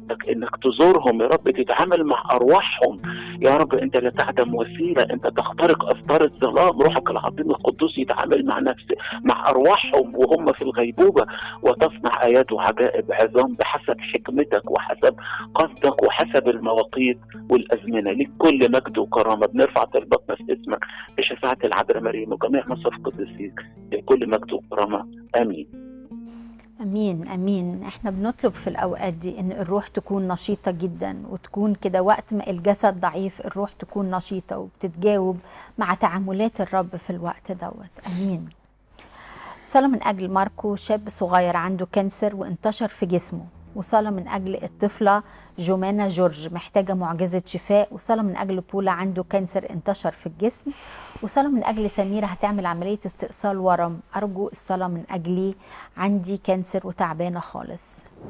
ارادتك انك تزورهم يا رب تتعامل مع ارواحهم يا رب انت لا تعدم وسيله انت تخترق افكار الظلام روحك العظيم القدوس يتعامل مع نفس مع ارواحهم وهم في الغيبوبه وتصنع ايات وعجائب عظام بحسب حكمتك وحسب قصدك وحسب المواقيت والازمنه ليك كل مجد وكرامه بنرفع طلباتنا في اسمك بشفاعه العذراء مريم وجميع مصر القديسين لكل مجد وكرامه امين امين امين احنا بنطلب في الاوقات دي ان الروح تكون نشيطه جدا وتكون كده وقت ما الجسد ضعيف الروح تكون نشيطه وبتتجاوب مع تعاملات الرب في الوقت دوت امين صلاة من أجل ماركو شاب صغير عنده كانسر وانتشر في جسمه وصلاة من أجل الطفلة جومانا جورج محتاجة معجزة شفاء وصلاة من أجل بولا عنده كانسر انتشر في الجسم وصلاة من أجل سميرة هتعمل عملية استئصال ورم أرجو الصلاة من أجلي عندي كانسر وتعبانة خالص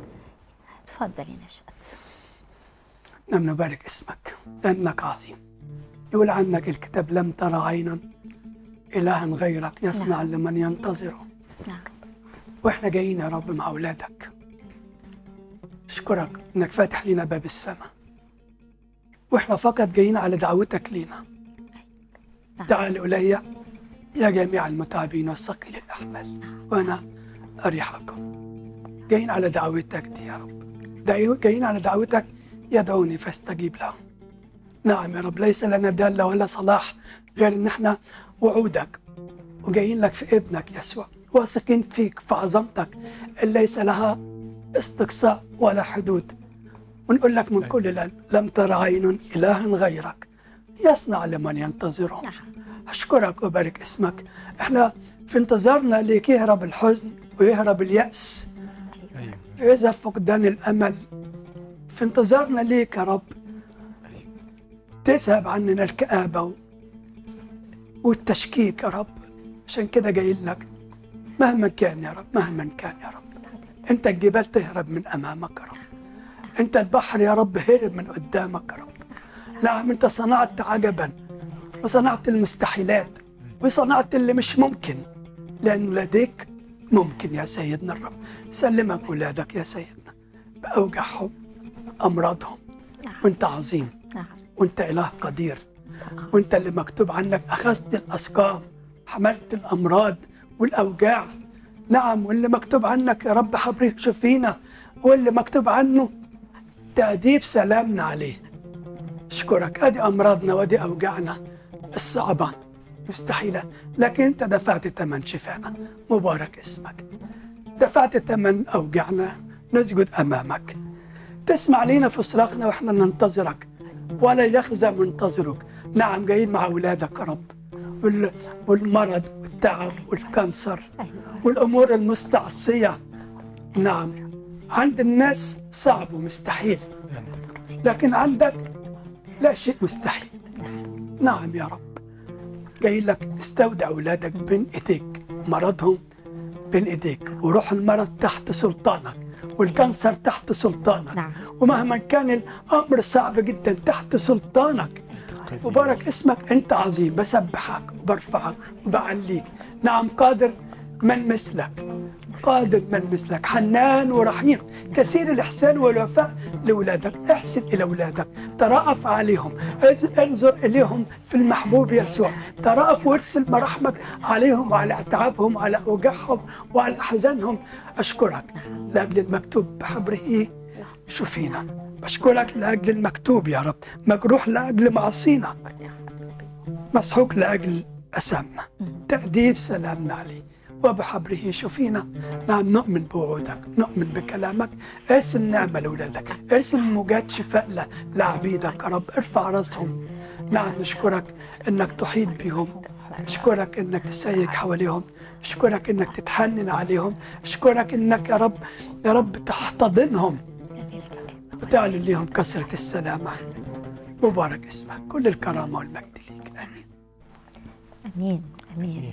اتفضل يا نشأت نعم نبارك اسمك لأنك عظيم يقول عنك الكتاب لم ترى عين إلها غيرك يصنع نعم. لمن ينتظره نعم واحنا جايين يا رب مع اولادك اشكرك انك فاتح لنا باب السماء واحنا فقط جايين على دعوتك لينا نعم. تعالوا الي يا جميع المتعبين والثقيل الاحمال وانا اريحكم جايين على دعوتك دي يا رب دعيو- جايين على دعوتك يدعوني فاستجيب لهم نعم يا رب ليس لنا دالة ولا صلاح غير ان احنا وعودك وجايين لك في ابنك يسوع واثقين فيك في عظمتك اللي ليس لها استقصاء ولا حدود ونقول لك من كل القلب لم تر عين إله غيرك يصنع لمن ينتظره نعم أشكرك وبارك اسمك احنا في انتظارنا ليك يهرب الحزن ويهرب اليأس يذهب فقدان الأمل في انتظارنا ليك يا رب تذهب عننا الكآبة و- والتشكيك يا رب عشان كده جايين لك مهما كان يا رب مهما كان يا رب انت الجبال تهرب من امامك يا رب انت البحر يا رب هرب من قدامك يا رب نعم انت صنعت عجبا وصنعت المستحيلات وصنعت اللي مش ممكن لانه لديك ممكن يا سيدنا الرب سلمك ولادك يا سيدنا باوجاعهم امراضهم وانت عظيم نعم وانت اله قدير وانت اللي مكتوب عنك اخذت الاسقام حملت الامراض والاوجاع نعم واللي مكتوب عنك يا رب حبريك شفينا واللي مكتوب عنه تأديب سلامنا عليه اشكرك ادي امراضنا وادي اوجاعنا الصعبه مستحيله لكن انت دفعت ثمن شفانا مبارك اسمك دفعت ثمن اوجاعنا نسجد امامك تسمع لينا في صراخنا واحنا ننتظرك ولا يخزى منتظرك نعم جايين مع اولادك يا رب وال- والمرض والتعب والكانسر ايوه والامور المستعصيه نعم عند الناس صعب ومستحيل لكن عندك لا شيء مستحيل نعم يا رب جاي لك استودع اولادك بين ايديك مرضهم بين ايديك وروح المرض تحت سلطانك والكانسر تحت سلطانك نعم. ومهما كان الامر صعب جدا تحت سلطانك وبارك اسمك انت عظيم بسبحك وبرفعك وبعليك نعم قادر من مثلك قادر من مثلك حنان ورحيم كثير الإحسان والوفاء لأولادك احسن إلى أولادك ترأف عليهم از- انظر إليهم في المحبوب يسوع ترأف وارسل مراحمك عليهم وعلى أتعابهم وعلى أوجاعهم وعلى أحزانهم أشكرك لأجل المكتوب بحبره شفينا بشكرك لأجل المكتوب يا رب مجروح لأجل معاصينا مسحوق لأجل أسامنا تأديب سلامنا عليه وبحبره شفينا نعم نؤمن بوعودك نؤمن بكلامك ارسل نعمة لأولادك ارسل موجات شفاء ل- لعبيدك يا رب ارفع راسهم نعم نشكرك انك تحيط بهم اشكرك انك تسيك حواليهم اشكرك انك تتحنن عليهم اشكرك انك يا رب يا رب تحتضنهم وتعلن لهم كثرة السلامة مبارك اسمك كل الكرامة والمجد ليك آمين امين امين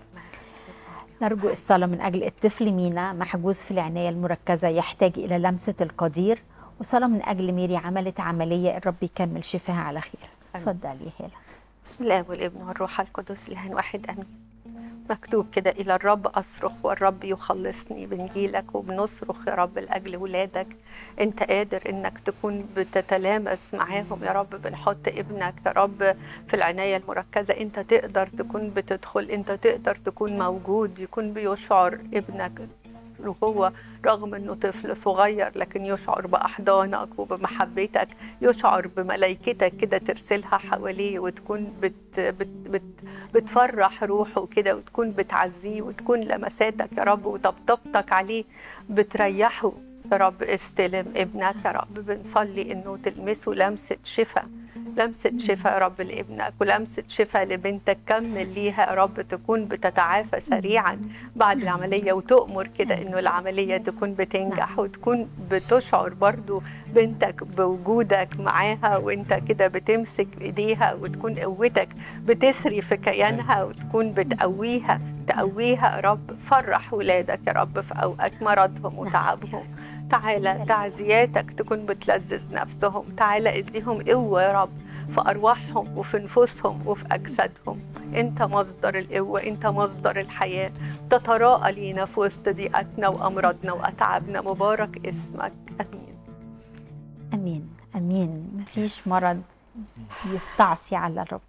نرجو الصلاة من أجل الطفل مينا محجوز في العناية المركزة يحتاج إلى لمسة القدير وصلاة من أجل ميري عملت عملية الرب يكمل شفاها على خير اتفضلي يا هلا بسم الله والابن والروح القدس اله واحد امين مكتوب كده إلى الرب أصرخ والرب يخلصني بنجيلك وبنصرخ يا رب لأجل ولادك أنت قادر إنك تكون بتتلامس معاهم يا رب بنحط ابنك يا رب في العناية المركزة أنت تقدر تكون بتدخل أنت تقدر تكون موجود يكون بيشعر ابنك وهو رغم انه طفل صغير لكن يشعر باحضانك وبمحبتك يشعر بملائكتك كده ترسلها حواليه وتكون بت بت بت بتفرح روحه كده وتكون بتعزيه وتكون لمساتك يا رب وطبطبتك عليه بتريحه يا رب استلم ابنك يا رب بنصلي انه تلمسه لمسه شفاء لمسة شفاء يا رب لابنك ولمسة شفاء لبنتك كمل ليها يا رب تكون بتتعافى سريعا بعد العملية وتؤمر كده انه العملية تكون بتنجح وتكون بتشعر برضو بنتك بوجودك معاها وانت كده بتمسك ايديها وتكون قوتك بتسري في كيانها وتكون بتقويها تقويها يا رب فرح ولادك يا رب في اوقات مرضهم وتعبهم تعالى تعزياتك تكون بتلذذ نفسهم تعالى اديهم قوة يا رب في أرواحهم وفي نفوسهم وفي أجسادهم أنت مصدر القوة أنت مصدر الحياة تتراءى لينا في وسط ضيقتنا وأمراضنا وأتعابنا مبارك اسمك أمين امين امين مفيش مرض يستعصي على الرب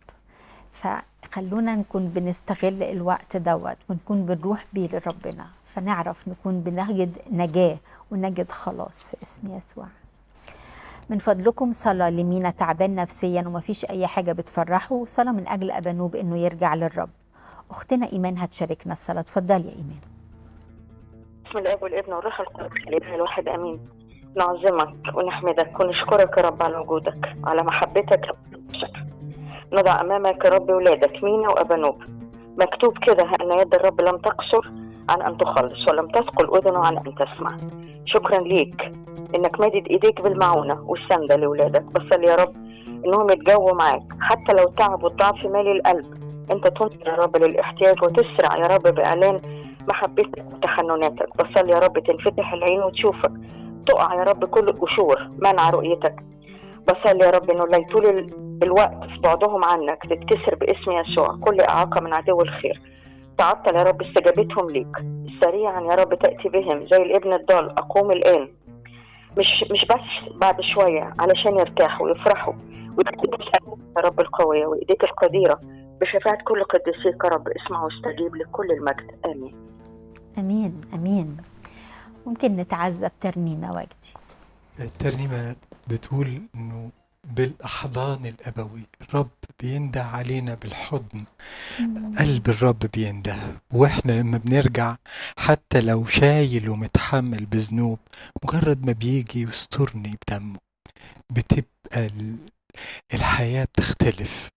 فخلونا نكون بنستغل الوقت دوت ونكون بنروح بيه لربنا فنعرف نكون بنجد نجاه ونجد خلاص في اسم يسوع من فضلكم صلاة لمينا تعبان نفسيا ومفيش أي حاجة بتفرحه صلاة من أجل أبانوب إنه يرجع للرب أختنا إيمان هتشاركنا الصلاة اتفضلي يا إيمان بسم الاب والابن والروح القدس الاله الواحد امين نعظمك ونحمدك ونشكرك يا رب على وجودك على محبتك وشكرك نضع امامك يا رب ولادك مينا وابانوب مكتوب كده ان يد الرب لم تقصر عن ان تخلص ولم تثقل اذنه عن ان تسمع شكرا ليك انك مادد ايديك بالمعونه والسنده لاولادك بصلي يا رب انهم يتجاوبوا معاك حتى لو تعب والضعف مالي القلب انت تنصر يا رب للاحتياج وتسرع يا رب باعلان محبتك وتحنناتك بصلي يا رب تنفتح العين وتشوفك تقع يا رب كل القشور منع رؤيتك بصلي يا رب انه لا يطول ال- الوقت في بعدهم عنك تتكسر باسم يسوع كل اعاقه من عدو الخير تعطل يا رب استجابتهم ليك سريعا يا رب تاتي بهم زي الابن الضال اقوم الان مش مش بس بعد شويه علشان يرتاحوا ويفرحوا وتكون يا رب القويه وايديك القديره بشفاعة كل قديسيك يا رب اسمع واستجيب لكل المجد امين أمين أمين ممكن نتعزى بترنيمة وجدي الترنيمة بتقول انه بالاحضان الابوي الرب بينده علينا بالحضن قلب الرب بينده واحنا لما بنرجع حتى لو شايل ومتحمل بذنوب مجرد ما بيجي يسترني بدمه بتبقى ال- الحياة بتختلف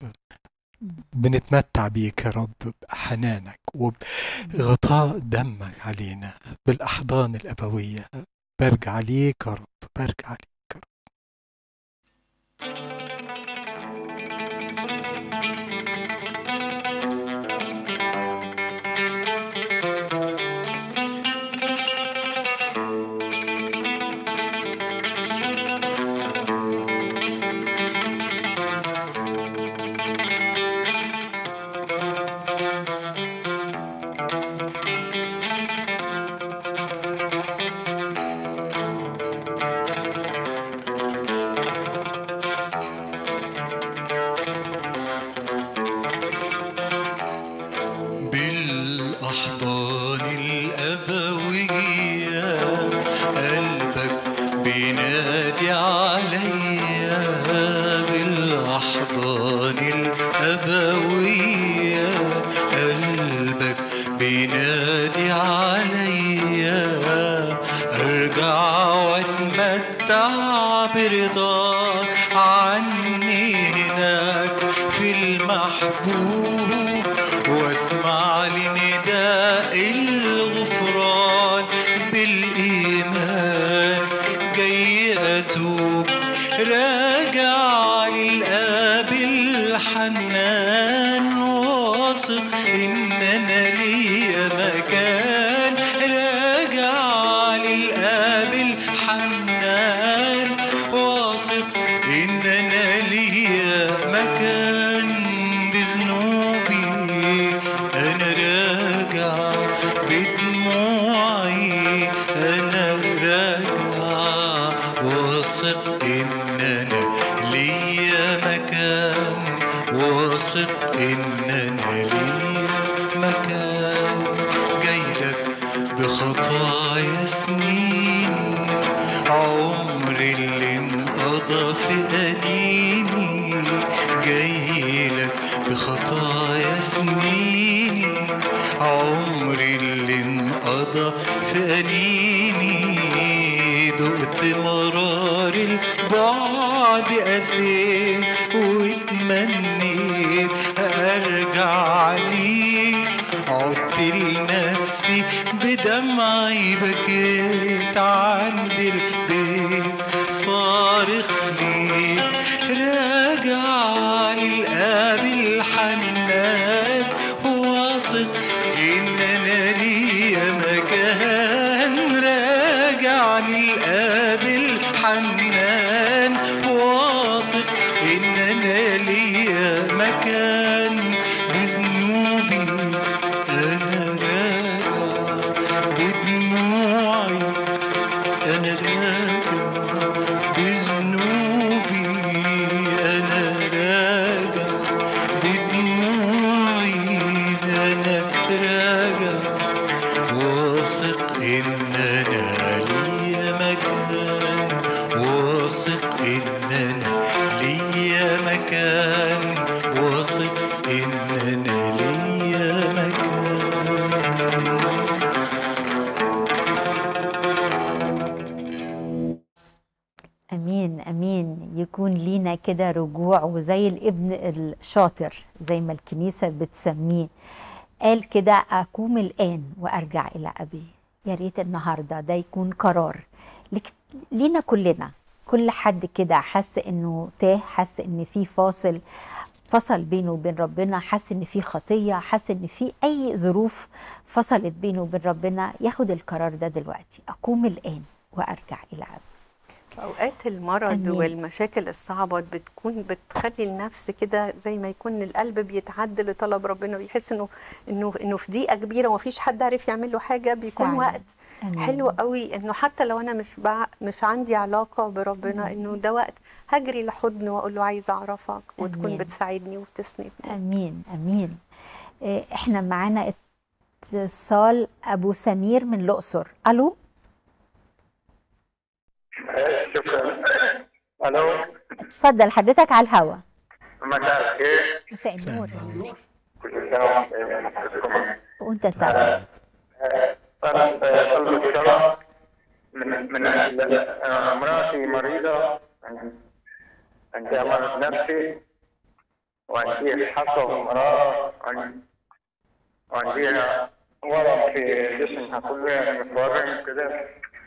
بنتمتع بيك يا رب بحنانك وبغطاء دمك علينا بالأحضان الأبوية برجع ليك يا رب برجع ليك يا رب بالأحضان الأبوية قلبك بينادي عليا بالأحضان الأبوية قلبك بينادي عليا أرجع وأتمتع برضاك عني هناك في المحبوب واسمع لنداء الغفران بالإيمان جاي أتوب راجع للآب الحنان واثق إن أنا ليا مكان راجع للآب الحنان واثق خطايا سنيني عمري اللي انقضى في قديمي جايلك بخطايا سنيني عمري اللي انقضى في قديمي دقت مرار البعد قسيت واتمنيت ارجع ليك عدت لنفسي بدمعي بكيت عند البيت صارخ ليك راجع للاب الحنان واثق ان انا ليا مكان راجع للاب الحنان واثق ان انا ليا مكان بذنوبي انا راجع بدموعي انا راجع بذنوبي انا راجع بدموعي انا راجع واثق ان انا ليا مكان واثق ان انا ليا مكان واثق ان انا ليا مكان امين امين يكون لينا كده رجوع وزي الابن الشاطر زي ما الكنيسه بتسميه قال كده اقوم الان وارجع الى ابي يا ريت النهارده ده يكون قرار لك لينا كلنا كل حد كده حس انه تاه حس ان في فاصل فصل بينه وبين ربنا حس ان في خطيه حس ان في اي ظروف فصلت بينه وبين ربنا ياخد القرار ده دلوقتي اقوم الان وارجع الى ابي اوقات المرض أمين. والمشاكل الصعبه بتكون بتخلي النفس كده زي ما يكون القلب بيتعد لطلب ربنا بيحس انه انه انه في ضيقه كبيره ومفيش حد عارف يعمل له حاجه بيكون فعلاً. وقت أمين. حلو قوي انه حتى لو انا مش بع... مش عندي علاقه بربنا انه ده وقت هجري لحضنه واقول له عايزه اعرفك وتكون أمين. بتساعدني وبتسندني امين امين إيه، احنا معانا اتصال ابو سمير من الاقصر الو شكرا الو اتفضل حضرتك على الهوا مساء الخير مساء النور كل سنه وانتم طيبين وانت طيب انا طلب الصلاه من من أنا امراتي مريضه عندها مرض نفسي وعندي حصى ومرارة وعن- وعندها ورم في جسمها كله يعني متورم كده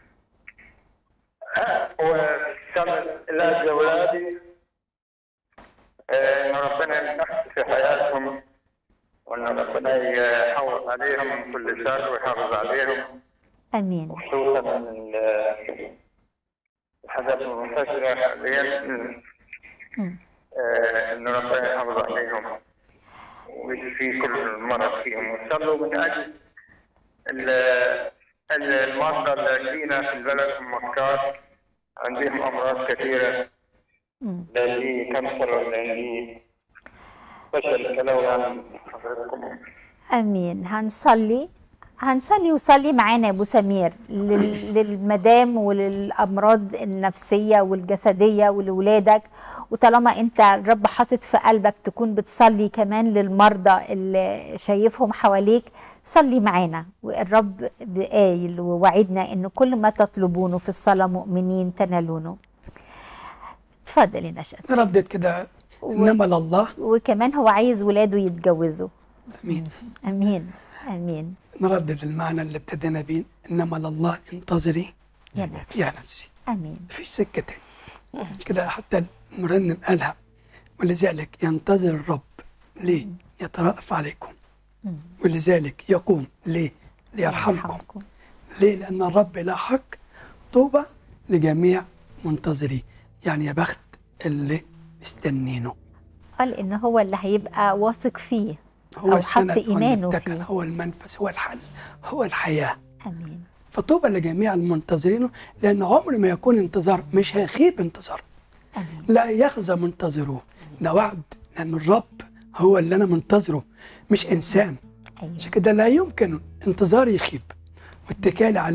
وكان علاج لاولادي آه، ان ربنا ينحس في حياتهم وان ربنا يحافظ عليهم من كل شر ويحافظ عليهم امين خصوصا من ال- الحاجات المنتشره حاليا مم. آه، ان ربنا يحافظ عليهم ويشفي كل مرض فيهم وصلوا من اجل ال- ال- المرضى الذين في البلد في مكة عندهم امراض كثيره مم. لا عندي كانسر ولا عندي فشل كلوي عن حضرتكم امين هنصلي هنصلي وصلي معانا يا ابو سمير لل- للمدام وللامراض النفسيه والجسديه ولولادك وطالما انت الرب حاطط في قلبك تكون بتصلي كمان للمرضى اللي شايفهم حواليك صلي معانا والرب قايل ووعدنا ان كل ما تطلبونه في الصلاه مؤمنين تنالونه اتفضل يا نشأت نردد كده انما لله وكمان هو عايز ولاده يتجوزوا امين امين امين نردد المعنى اللي ابتدينا بيه انما لله انتظري يا نفسي يا نفسي امين مفيش سكه تاني كده حتى المرنم قالها ولذلك ينتظر الرب ليه يترأف عليكم مم. ولذلك يقوم ليه ليرحمكم يرحمكم. ليه لأن الرب لا حق طوبى لجميع منتظري يعني يا بخت اللي مستنينه قال ان هو اللي هيبقى واثق فيه هو أو السند حط هو إيمانه المتكل فيه. هو المنفس هو الحل هو الحياة امين فطوبى لجميع المنتظرين لأن عمر ما يكون انتظار مش هيخيب انتظار امين لا يخزى منتظروه ده وعد لأن الرب هو اللي أنا منتظره مش إنسان ايوه عشان كده لا يمكن انتظاري يخيب واتكالي عليه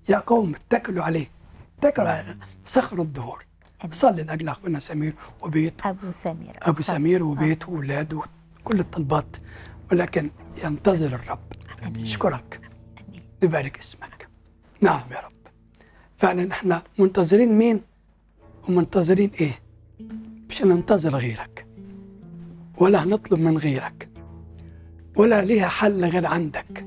يا قوم اتكلوا عليه اتكلوا على صخر الدهور أمين. صلي لاجل اخونا سمير وبيته ابو سمير ابو سمير وبيته واولاده كل الطلبات ولكن ينتظر الرب آمين. اشكرك آمين. نبارك اسمك نعم يا رب فعلا احنا منتظرين مين ومنتظرين ايه مش هننتظر غيرك ولا هنطلب من غيرك ولا ليها حل غير عندك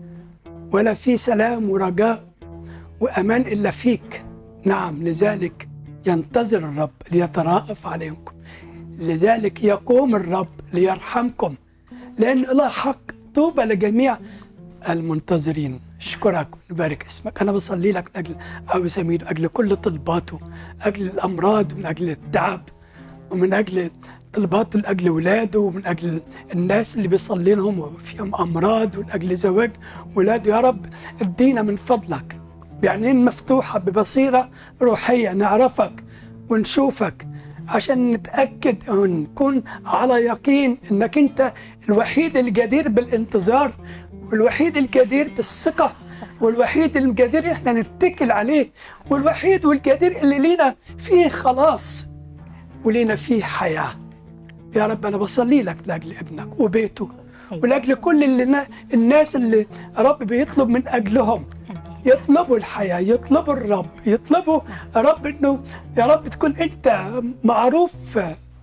ولا في سلام ورجاء وامان الا فيك نعم لذلك ينتظر الرب ليتراءف عليكم لذلك يقوم الرب ليرحمكم لان الله حق طوبى لجميع المنتظرين اشكرك ونبارك اسمك انا بصلي لك لاجل ابو سمير اجل كل طلباته اجل الامراض ومن اجل التعب ومن اجل طلباته لاجل اولاده ومن اجل الناس اللي بيصلي لهم وفيهم امراض ومن اجل زواج ولاده يا رب ادينا من فضلك بعينين مفتوحه ببصيره روحيه نعرفك ونشوفك عشان نتاكد ونكون على يقين انك انت الوحيد الجدير بالانتظار والوحيد الجدير بالثقه والوحيد الجدير احنا نتكل عليه والوحيد والجدير اللي لينا فيه خلاص ولينا فيه حياه يا رب انا بصلي لك لاجل ابنك وبيته أيوة. ولاجل كل اللي الناس اللي رب بيطلب من اجلهم آمين. يطلبوا الحياة يطلبوا الرب يطلبوا يا رب انه يا رب تكون انت معروف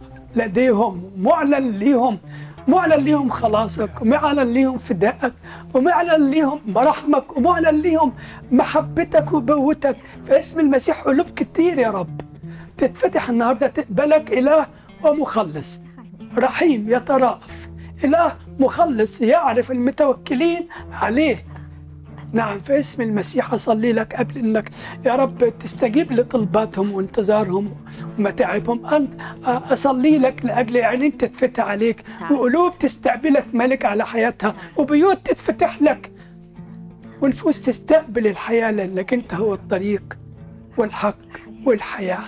لديهم معلن ليهم معلن ليهم خلاصك ومعلن ليهم فدائك ومعلن ليهم مراحمك ومعلن ليهم محبتك وبوتك في اسم المسيح قلوب كتير يا رب تتفتح النهارده تقبلك اله ومخلص رحيم يترأف اله مخلص يعرف المتوكلين عليه نعم في اسم المسيح أصلي لك قبل أنك يا رب تستجيب لطلباتهم وانتظارهم ومتاعبهم أنت أصلي لك لأجل عينين تتفتح عليك وقلوب تستقبلك ملك على حياتها وبيوت تتفتح لك ونفوس تستقبل الحياة لأنك أنت هو الطريق والحق والحياة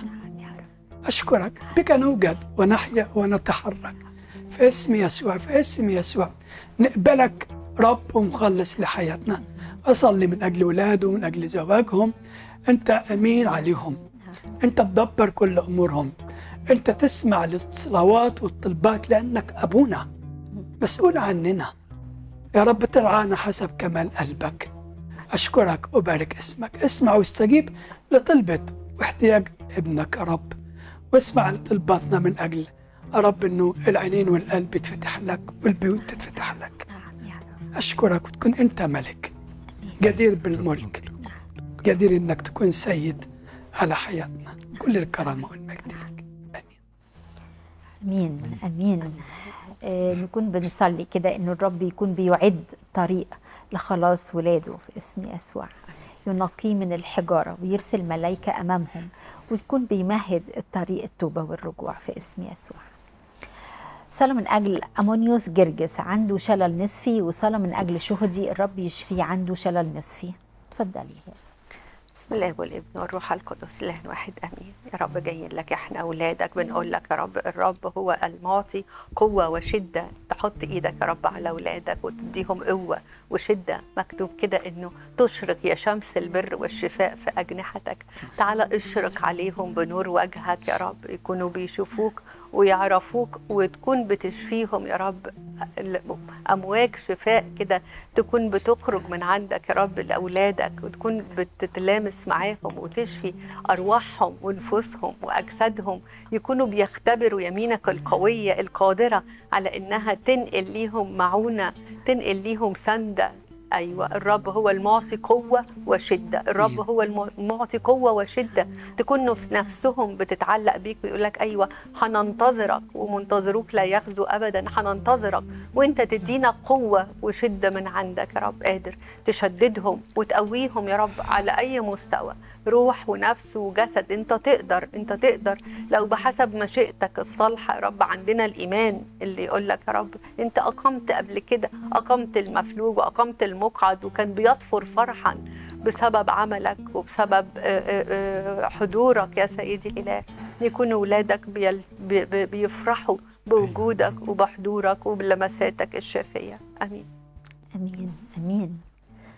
أشكرك بك نوجد ونحيا ونتحرك في اسم يسوع في اسم يسوع نقبلك رب ومخلص لحياتنا أصلي من أجل أولاده ومن أجل زواجهم أنت أمين عليهم أنت تدبر كل أمورهم أنت تسمع للصلوات والطلبات لأنك أبونا مسؤول عننا يا رب ترعانا حسب كمال قلبك أشكرك وبارك اسمك اسمع واستجيب لطلبة واحتياج ابنك يا رب واسمع لطلباتنا من أجل يا رب أنه العينين والقلب يتفتح لك والبيوت تتفتح لك نعم يا رب أشكرك وتكون أنت ملك جدير بالملك جدير أنك تكون سيد على حياتنا كل الكرامة والمجد لك آمين امين امين آه نكون بنصلي كده ان الرب يكون بيعد طريق لخلاص ولاده في اسم يسوع ينقيه من الحجاره ويرسل ملائكه امامهم ويكون بيمهد الطريق التوبه والرجوع في اسم يسوع صلاة من أجل أمونيوس جرجس عنده شلل نصفي وصلاة من أجل شهدي الرب يشفيه عنده شلل نصفي اتفضلي بسم الله والابن والروح القدس اله واحد امين يا رب جايين لك احنا اولادك بنقول لك يا رب الرب هو المعطي قوه وشده تحط ايدك يا رب على اولادك وتديهم قوه وشده مكتوب كده انه تشرق يا شمس البر والشفاء في اجنحتك تعالى اشرق عليهم بنور وجهك يا رب يكونوا بيشوفوك ويعرفوك وتكون بتشفيهم يا رب امواج شفاء كده تكون بتخرج من عندك يا رب لاولادك وتكون بتتلامس معاهم وتشفي ارواحهم ونفوسهم واجسادهم يكونوا بيختبروا يمينك القويه القادره على انها تنقل ليهم معونه تنقل ليهم سنده ايوه الرب هو المعطي قوه وشده الرب هو المعطي قوه وشده تكونوا في نفسهم بتتعلق بيك ويقول لك ايوه هننتظرك ومنتظروك لا يخزوا ابدا هننتظرك وانت تدينا قوه وشده من عندك يا رب قادر تشددهم وتقويهم يا رب على اي مستوى روح ونفس وجسد انت تقدر انت تقدر لو بحسب مشيئتك الصالحه يا رب عندنا الايمان اللي يقول لك يا رب انت اقمت قبل كده اقمت المفلوج واقمت المقعد وكان بيطفر فرحا بسبب عملك وبسبب حضورك يا سيدي الاله يكون اولادك بيفرحوا بوجودك وبحضورك وبلمساتك الشافيه امين امين امين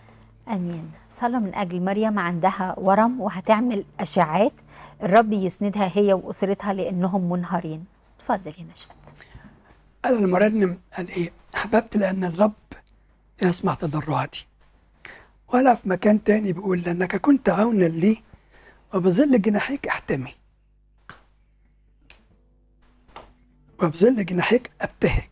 امين صلاه من اجل مريم عندها ورم وهتعمل اشعاعات الرب يسندها هي واسرتها لانهم منهارين اتفضل يا نشأت قال المرنم قال ايه احببت لان الرب يسمع تضرعاتي ولا في مكان تاني بيقول لانك كنت عونا لي وبظل جناحيك احتمي وبظل جناحيك ابتهج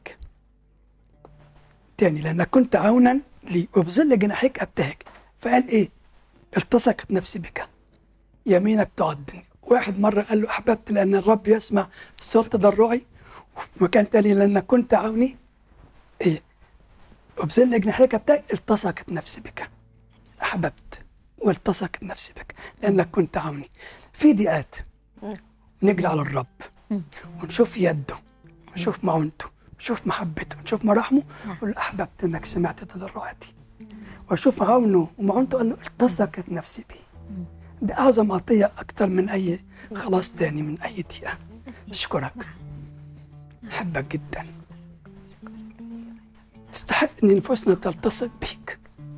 تاني لانك كنت عونا لي وبظل جناحيك ابتهج فقال ايه التصقت نفسي بك يمينك تعضني واحد مرة قال له أحببت لأن الرب يسمع صوت تضرعي وفي مكان تاني لأنك كنت عوني إيه وبظل جناحيك بتاعك التصقت نفسي بك أحببت والتصقت نفسي بك لأنك كنت عوني في دقات نجري على الرب ونشوف يده ونشوف معونته ونشوف محبته ونشوف مراحمه ونقول له أحببت إنك سمعت تضرعاتي وأشوف عونه ومعونته قال له التصقت نفسي بيه دي أعظم عطية أكتر من أي خلاص تاني من أي دقيقة أشكرك أحبك جدا تستحق إن نفوسنا تلتصق بيك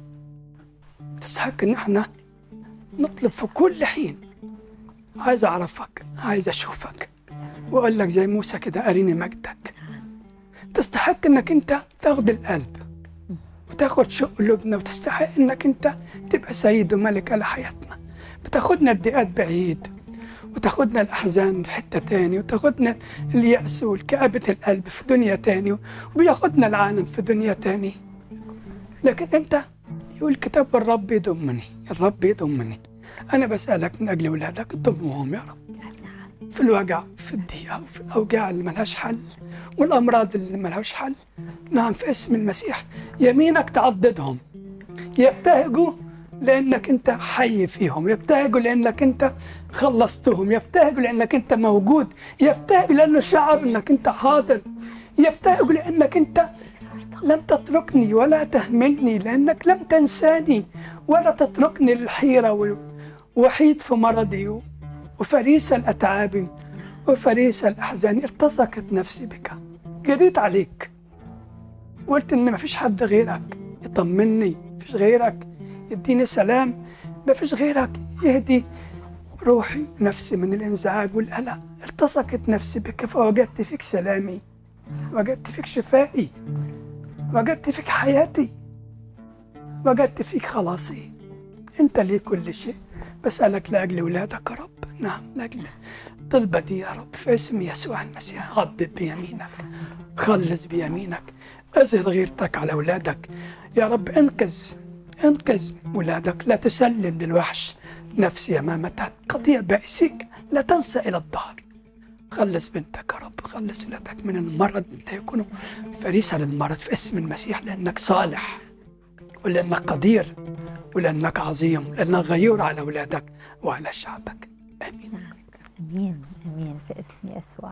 تستحق إن احنا نطلب في كل حين عايز أعرفك عايز أشوفك وأقول لك زي موسى كده أريني مجدك تستحق إنك أنت تاخد القلب وتاخد شوق قلوبنا وتستحق إنك أنت تبقى سيد وملك على حياتنا بتاخدنا الضيقات بعيد وتاخدنا الأحزان في حتة تاني وتاخدنا اليأس والكآبة القلب في دنيا تاني وبياخدنا العالم في دنيا تاني لكن أنت يقول كتاب الرب يضمني الرب يضمني أنا بسألك من أجل ولادك ضمهم يا رب في الوجع في الضيقة وفي الأوجاع اللي ملهاش حل والأمراض اللي ملهاش حل نعم في اسم المسيح يمينك تعضدهم يبتهجوا لانك انت حي فيهم يبتهجوا لانك انت خلصتهم يبتهجوا لانك انت موجود يبتهجوا لانه شعر انك انت حاضر يبتهجوا لانك انت لم تتركني ولا تهملني لانك لم تنساني ولا تتركني للحيره وحيد في مرضي وفريس الاتعاب وفريس الاحزان التصقت نفسي بك جريت عليك قلت ان مفيش حد غيرك يطمني مفيش غيرك يديني سلام ما فيش غيرك يهدي روحي نفسي من الانزعاج والقلق التصقت نفسي بك فوجدت فيك سلامي وجدت فيك شفائي وجدت فيك حياتي وجدت فيك خلاصي انت لي كل شيء بسألك لأجل ولادك يا رب نعم لأجل طلبة دي يا رب في اسم يسوع المسيح عضد بيمينك خلص بيمينك أظهر غيرتك على أولادك يا رب انقذ انقذ ولادك لا تسلم للوحش نفسي أمامتك قضية بائسك لا تنسى إلى الظهر خلص بنتك يا رب خلص ولادك من المرض لا يكونوا فريسة للمرض في اسم المسيح لأنك صالح ولأنك قدير ولأنك عظيم ولأنك غيور على أولادك وعلى شعبك آمين امين امين في اسم يسوع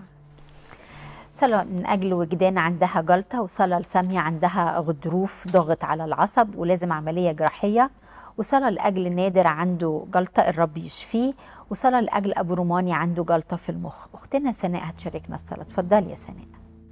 صلاة من أجل وجدان عندها جلطة وصلاة لسامية عندها غضروف ضاغط على العصب ولازم عملية جراحية وصلاة لأجل نادر عنده جلطة الرب يشفيه وصلاة لأجل أبو روماني عنده جلطة في المخ أختنا سناء هتشاركنا الصلاة اتفضلي يا سناء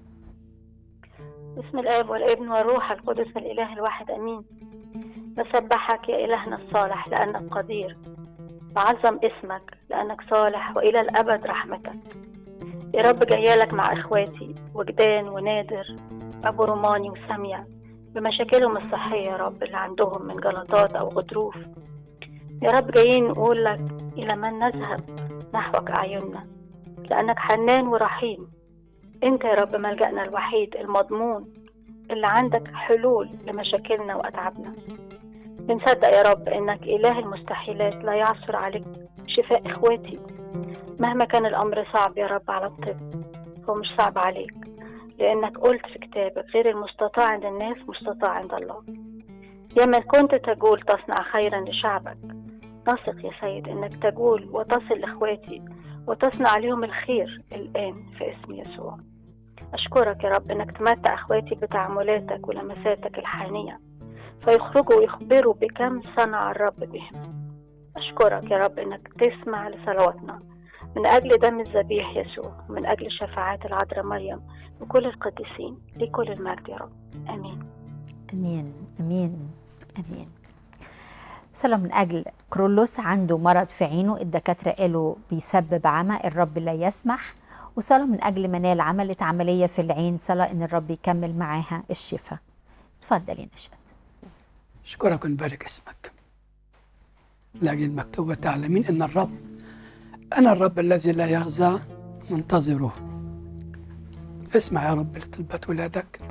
بسم الآب والابن والروح القدس الإله الواحد أمين نسبحك يا إلهنا الصالح لأنك قدير بعظم اسمك لأنك صالح وإلى الأبد رحمتك يا رب جايالك مع إخواتي وجدان ونادر أبو روماني وسامية بمشاكلهم الصحية يا رب اللي عندهم من جلطات أو غضروف يا رب جايين نقول لك إلى من نذهب نحوك أعيننا لأنك حنان ورحيم أنت يا رب ملجأنا الوحيد المضمون اللي عندك حلول لمشاكلنا وأتعابنا بنصدق يا رب إنك إله المستحيلات لا يعثر عليك شفاء إخواتي مهما كان الأمر صعب يا رب على الطب هو مش صعب عليك لأنك قلت في كتابك غير المستطاع عند الناس مستطاع عند الله يا من كنت تقول تصنع خيرا لشعبك نثق يا سيد إنك تقول وتصل لإخواتي وتصنع عليهم الخير الآن في اسم يسوع أشكرك يا رب إنك تمتع إخواتي بتعاملاتك ولمساتك الحانية فيخرجوا ويخبروا بكم صنع الرب بهم أشكرك يا رب إنك تسمع لصلواتنا من أجل دم الذبيح يسوع ومن أجل شفاعات العذراء مريم وكل القديسين لكل المجد يا رب آمين امين امين امين صلاة من أجل كرولوس عنده مرض في عينه الدكاترة قالوا بيسبب عمى الرب لا يسمح وصلاة من أجل منال عملت عملية في العين صلاة إن الرب يكمل معاها الشفاء اتفضل يا نشأت أشكرك ونبارك اسمك لأجل المكتوب تعلمين أن الرب أنا الرب الذي لا يخزى منتظره اسمع يا رب لطلبات ولادك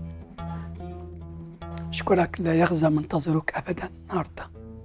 أشكرك لا يخزى منتظرك أبدا النهاردة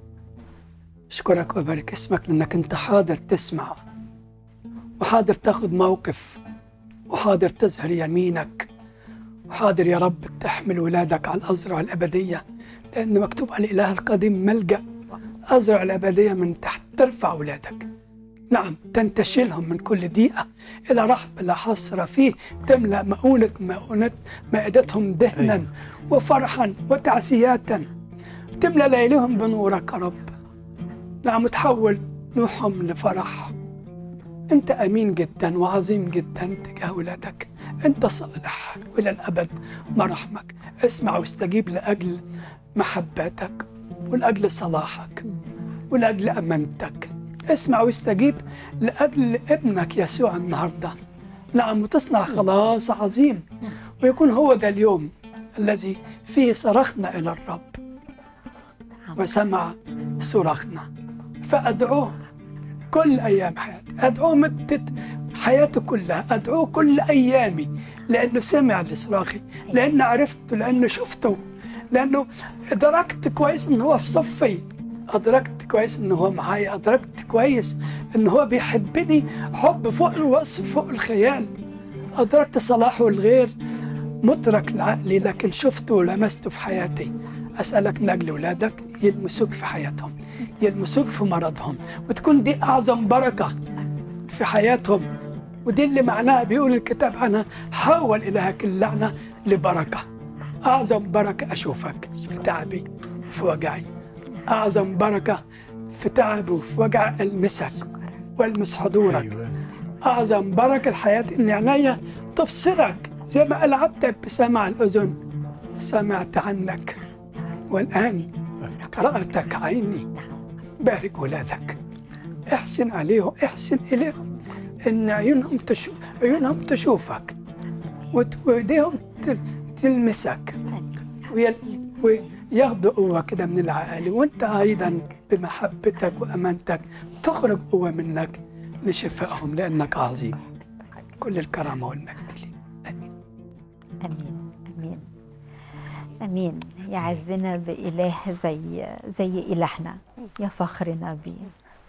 أشكرك وبارك اسمك لأنك أنت حاضر تسمع وحاضر تاخد موقف وحاضر تظهر يمينك وحاضر يا رب تحمل ولادك على الأزرع الأبدية لأن مكتوب على الإله القديم ملجأ أزرع الأبدية من تحت ترفع ولادك نعم تنتشلهم من كل ضيقة إلى رحب لا حصر فيه تملأ مؤونة مؤونة مائدتهم دهنا وفرحا وتعسياتا تملأ ليلهم بنورك يا رب نعم وتحول نوحهم لفرح أنت أمين جدا وعظيم جدا تجاه ولادك أنت صالح وإلى الأبد مراحمك اسمع واستجيب لأجل محبتك ولأجل صلاحك ولأجل أمانتك اسمع واستجيب لأجل ابنك يسوع النهاردة نعم وتصنع خلاص عظيم ويكون هو ده اليوم الذي فيه صرخنا إلى الرب وسمع صراخنا فأدعوه كل أيام حياتي أدعوه مدة حياته كلها أدعوه كل أيامي لأنه سمع لصراخي لأنه عرفته لأنه شفته لأنه أدركت كويس إن هو في صفي أدركت كويس إن هو معايا أدركت كويس إن هو بيحبني حب فوق الوصف فوق الخيال أدركت صلاحه الغير مدرك لعقلي لكن شفته ولمسته في حياتي أسألك من أجل أولادك يلمسوك في حياتهم يلمسوك في مرضهم وتكون دي أعظم بركة في حياتهم ودي اللي معناها بيقول الكتاب عنها حول إلهك اللعنة لبركة أعظم بركة أشوفك في تعبي وفي وجعي أعظم بركة في تعبي وفي وجع ألمسك وألمس حضورك أيوة. أعظم بركة الحياة إن عينيا تبصرك زي ما قال عبدك بسمع الأذن سمعت عنك والآن رأتك عيني بارك ولادك احسن عليهم احسن إليهم إن عيونهم تشوف عيونهم تشوفك وت- وإيديهم تل- تلمسك ويل- وياخدوا قوة كده من العقل وأنت أيضا بمحبتك وأمانتك تخرج قوة منك لشفائهم لأنك عظيم كل الكرامة والمجد لي امين امين امين يعزنا باله زي زي الهنا يا فخرنا بيه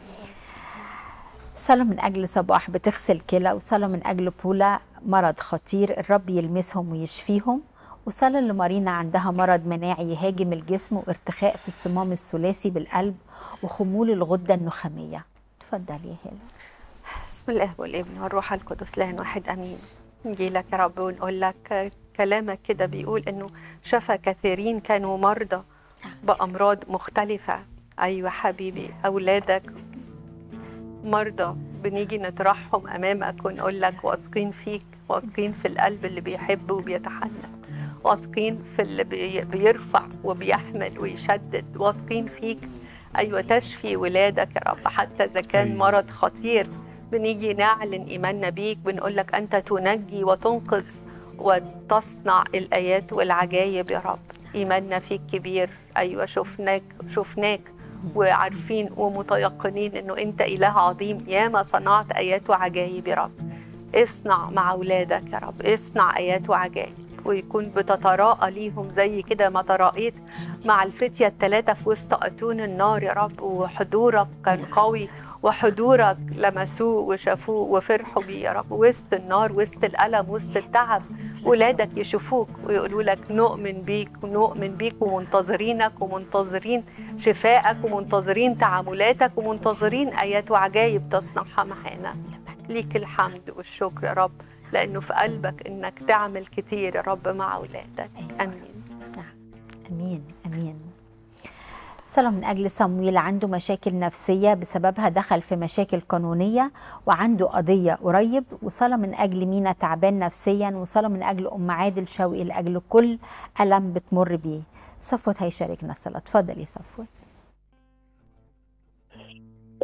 صلاة من أجل صباح بتغسل كلى وصلاة من أجل بولا مرض خطير الرب يلمسهم ويشفيهم وصلاة لمارينا عندها مرض مناعي يهاجم الجسم وارتخاء في الصمام الثلاثي بالقلب وخمول الغدة النخامية اتفضل يا هلا بسم الله والابن والروح القدس لان واحد امين نجي لك يا رب ونقول لك كلامك كده بيقول انه شفى كثيرين كانوا مرضى بامراض مختلفه ايوه حبيبي اولادك مرضى بنيجي نطرحهم امامك ونقول لك واثقين فيك واثقين في القلب اللي بيحب وبيتحنن واثقين في اللي بي- بيرفع وبيحمل ويشدد واثقين فيك ايوه تشفي ولادك يا رب حتى اذا كان أيوة. مرض خطير بنيجي نعلن ايماننا بيك بنقول لك انت تنجي وتنقذ وتصنع الايات والعجائب يا رب ايماننا فيك كبير ايوه شفناك شفناك وعارفين ومتيقنين انه انت اله عظيم ياما صنعت ايات وعجائب يا رب اصنع مع اولادك يا رب اصنع ايات وعجائب ويكون بتتراءى ليهم زي كده ما تراءيت مع الفتية الثلاثة في وسط أتون النار يا رب وحضورك كان قوي وحضورك لمسوه وشافوه وفرحوا بيه يا رب وسط النار وسط الألم وسط التعب ولادك يشوفوك ويقولوا لك نؤمن بيك ونؤمن بيك ومنتظرينك ومنتظرين شفائك ومنتظرين تعاملاتك ومنتظرين آيات وعجائب تصنعها معانا ليك الحمد والشكر يا رب لأنه في قلبك إنك تعمل كتير يا رب مع أولادك آمين امين امين صلاة من أجل صمويل عنده مشاكل نفسية بسببها دخل في مشاكل قانونية وعنده قضية قريب وصلاة من أجل مينا تعبان نفسيا وصلاة من أجل أم عادل شوقي لأجل كل ألم بتمر بيه صفوت هيشاركنا الصلاة اتفضل يا صفوت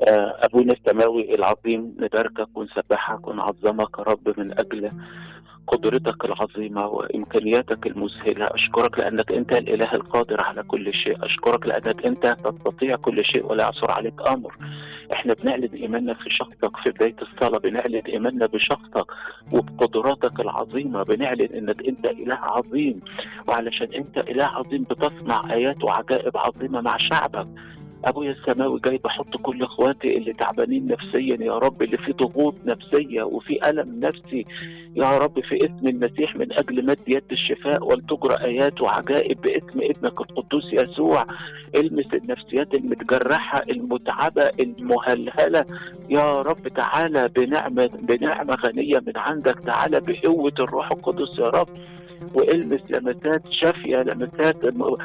آه، أبونا السماوي العظيم نباركك ونسبحك ونعظمك يا رب من أجل قدرتك العظيمة وإمكانياتك المذهلة أشكرك لأنك أنت الإله القادر على كل شيء أشكرك لأنك أنت تستطيع كل شيء ولا يعثر عليك أمر إحنا بنعلن إيماننا في شخصك في بداية الصلاة بنعلن إيماننا بشخصك وبقدراتك العظيمة بنعلن إنك أنت إله عظيم وعلشان أنت إله عظيم بتصنع آيات وعجائب عظيمة مع شعبك ابويا السماوي جاي بحط كل اخواتي اللي تعبانين نفسيا يا رب اللي في ضغوط نفسيه وفي الم نفسي يا رب في اسم المسيح من اجل مد يد الشفاء ولتجرى ايات وعجائب باسم ابنك القدوس يسوع المس النفسيات المتجرحه المتعبه المهلهله يا رب تعالى بنعمه بنعمه غنيه من عندك تعالى بقوه الروح القدس يا رب والمس لمسات شافيه لمسات م-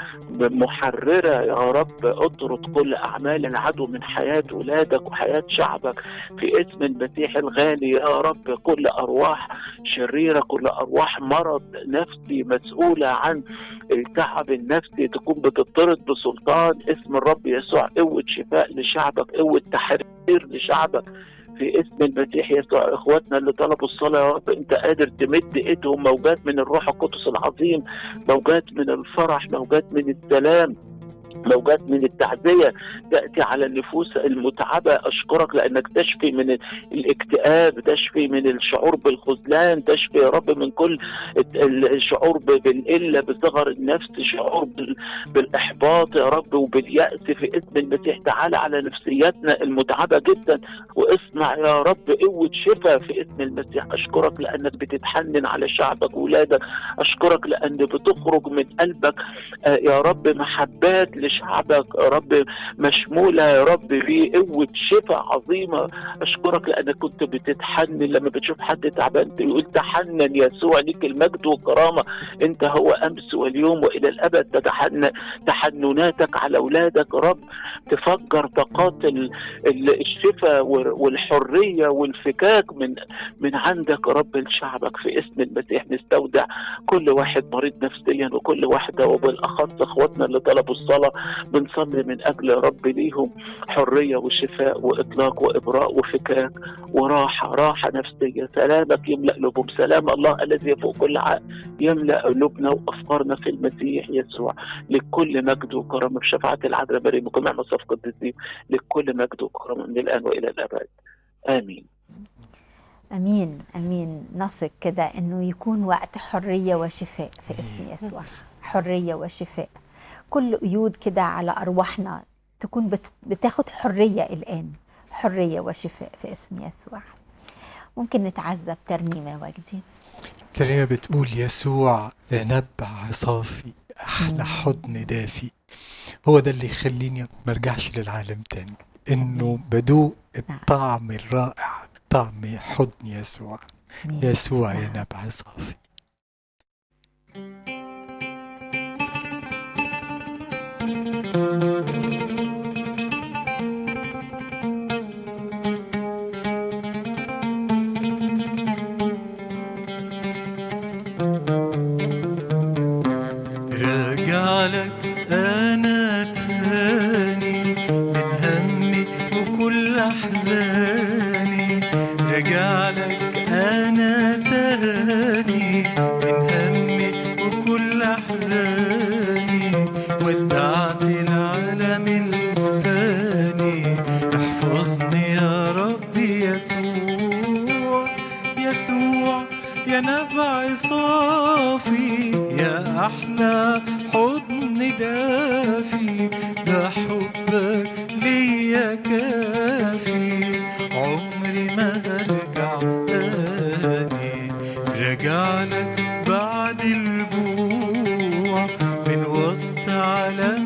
محرره يا رب اطرد كل اعمال العدو من حياه ولادك وحياه شعبك في اسم المسيح الغالي يا رب كل ارواح شريره كل ارواح مرض نفسي مسؤوله عن التعب النفسي تكون بتطرد بسلطان اسم الرب يسوع قوه شفاء لشعبك قوه تحرير لشعبك في اسم المسيح يسوع اخواتنا اللي طلبوا الصلاه يا رب انت قادر تمد ايدهم موجات من الروح القدس العظيم موجات من الفرح موجات من السلام موجات من التعزية تأتي على النفوس المتعبة أشكرك لأنك تشفي من الاكتئاب تشفي من الشعور بالخذلان تشفي يا رب من كل الشعور بالقلة بصغر النفس شعور بال- بالإحباط يا رب وباليأس في اسم المسيح تعالى على نفسياتنا المتعبة جدا واصنع يا رب قوة شفاء في اسم المسيح أشكرك لأنك بتتحنن على شعبك وولادك أشكرك لأن بتخرج من قلبك آه، يا رب محبات لشعبك يا رب مشمولة يا رب بقوة شفاء عظيمة أشكرك لأنك كنت بتتحنن لما بتشوف حد تعبان تقول تحنن يسوع ليك المجد والكرامة أنت هو أمس واليوم وإلى الأبد تتحنن تحنناتك على أولادك يا رب تفجر طاقات ال- ال- الشفاء وال- والحرية والفكاك من من عندك يا رب لشعبك في اسم المسيح نستودع كل واحد مريض نفسيا وكل واحدة وبالأخص إخواتنا اللي طلبوا الصلاة بنصلي من أجل يا رب ليهم حرية وشفاء وإطلاق وإبراء وفكاك وراحة راحة نفسية سلامك يملأ قلوبهم سلام الله الذي يفوق كل عقل يملأ قلوبنا وأفكارنا في المسيح يسوع لكل مجد وكرامة بشفاعة العذراء مريم وجميع مصاف القديسين لكل مجد وكرامة من الآن وإلى الأبد آمين امين امين نثق كده انه يكون وقت حريه وشفاء في اسم يسوع حريه وشفاء كل قيود كده على ارواحنا تكون بت- بتاخد حريه الان حريه وشفاء في اسم يسوع ممكن نتعذب ترنيمه وجدي ترنيمة بتقول يسوع نبع صافي أحلى حضن دافي هو ده اللي يخليني ما ارجعش للعالم تاني انه بدوق الطعم الرائع طعم حضن يسوع آمين. يسوع يا نبع صافي راجع لك انا تاني من همي وكل احزاني راجع لك انا تاني من همي وكل احزاني ودعت العالم الفاني احفظني يا ربي يسوع يسوع يا نبع صافي يا أحلى حضن دافي ده حبك ليا كافي عمري ما هرجع تاني راجع لك بعد الجوع من وسط عالم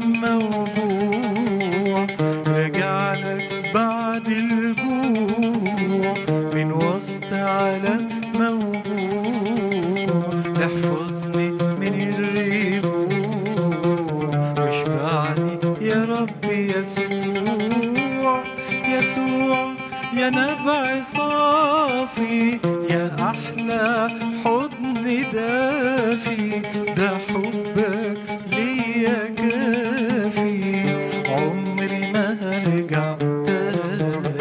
موجوع راجع لك بعد الجوع من وسط عالم موجوع احفظني من الرجوع واشبعني يا رب يسوع يسوع يا نبع صافي يا احلى حضن دافي ده حبك ليا كافي عمري ما هرجع تاني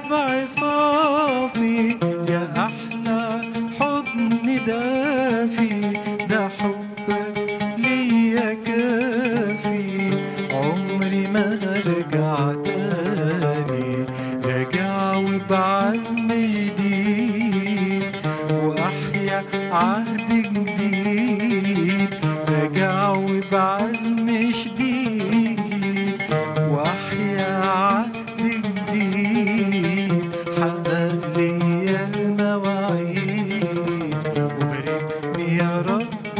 نبع صافي يا أحلى حضن دافي ده حبك ليا كافي عمري ما هرجع تاني راجع وبعزم جديد وأحيا عهد جديد راجع وبعزم شديد وأحيا عهد جديد حقق ليا المواعيد وباركني يا رب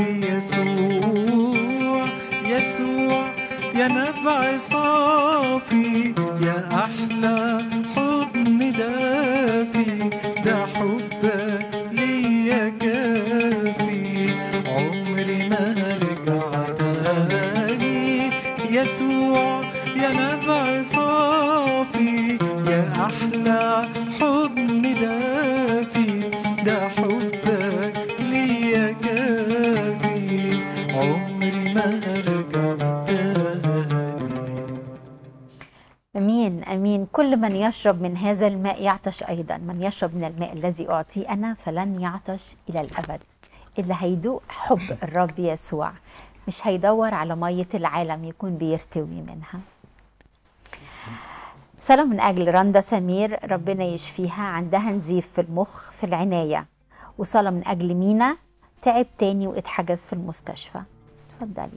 يسوع يسوع يا نبع صافي يا أحلى حضن دافي ده حبك ليا كافي عمري ما هرجع تاني يسوع يا نبع صافي يا أحلى حضن دافي ده حبك ليا كافي عمري ما هرجع تاني امين امين كل من يشرب من هذا الماء يعطش ايضا من يشرب من الماء الذي اعطيه انا فلن يعطش الى الابد اللي هيدوق حب الرب يسوع مش هيدور على ميه العالم يكون بيرتوي منها صلاة من أجل رندا سمير ربنا يشفيها عندها نزيف في المخ في العناية وصلاة من أجل مينا تعب تاني واتحجز في المستشفى اتفضلي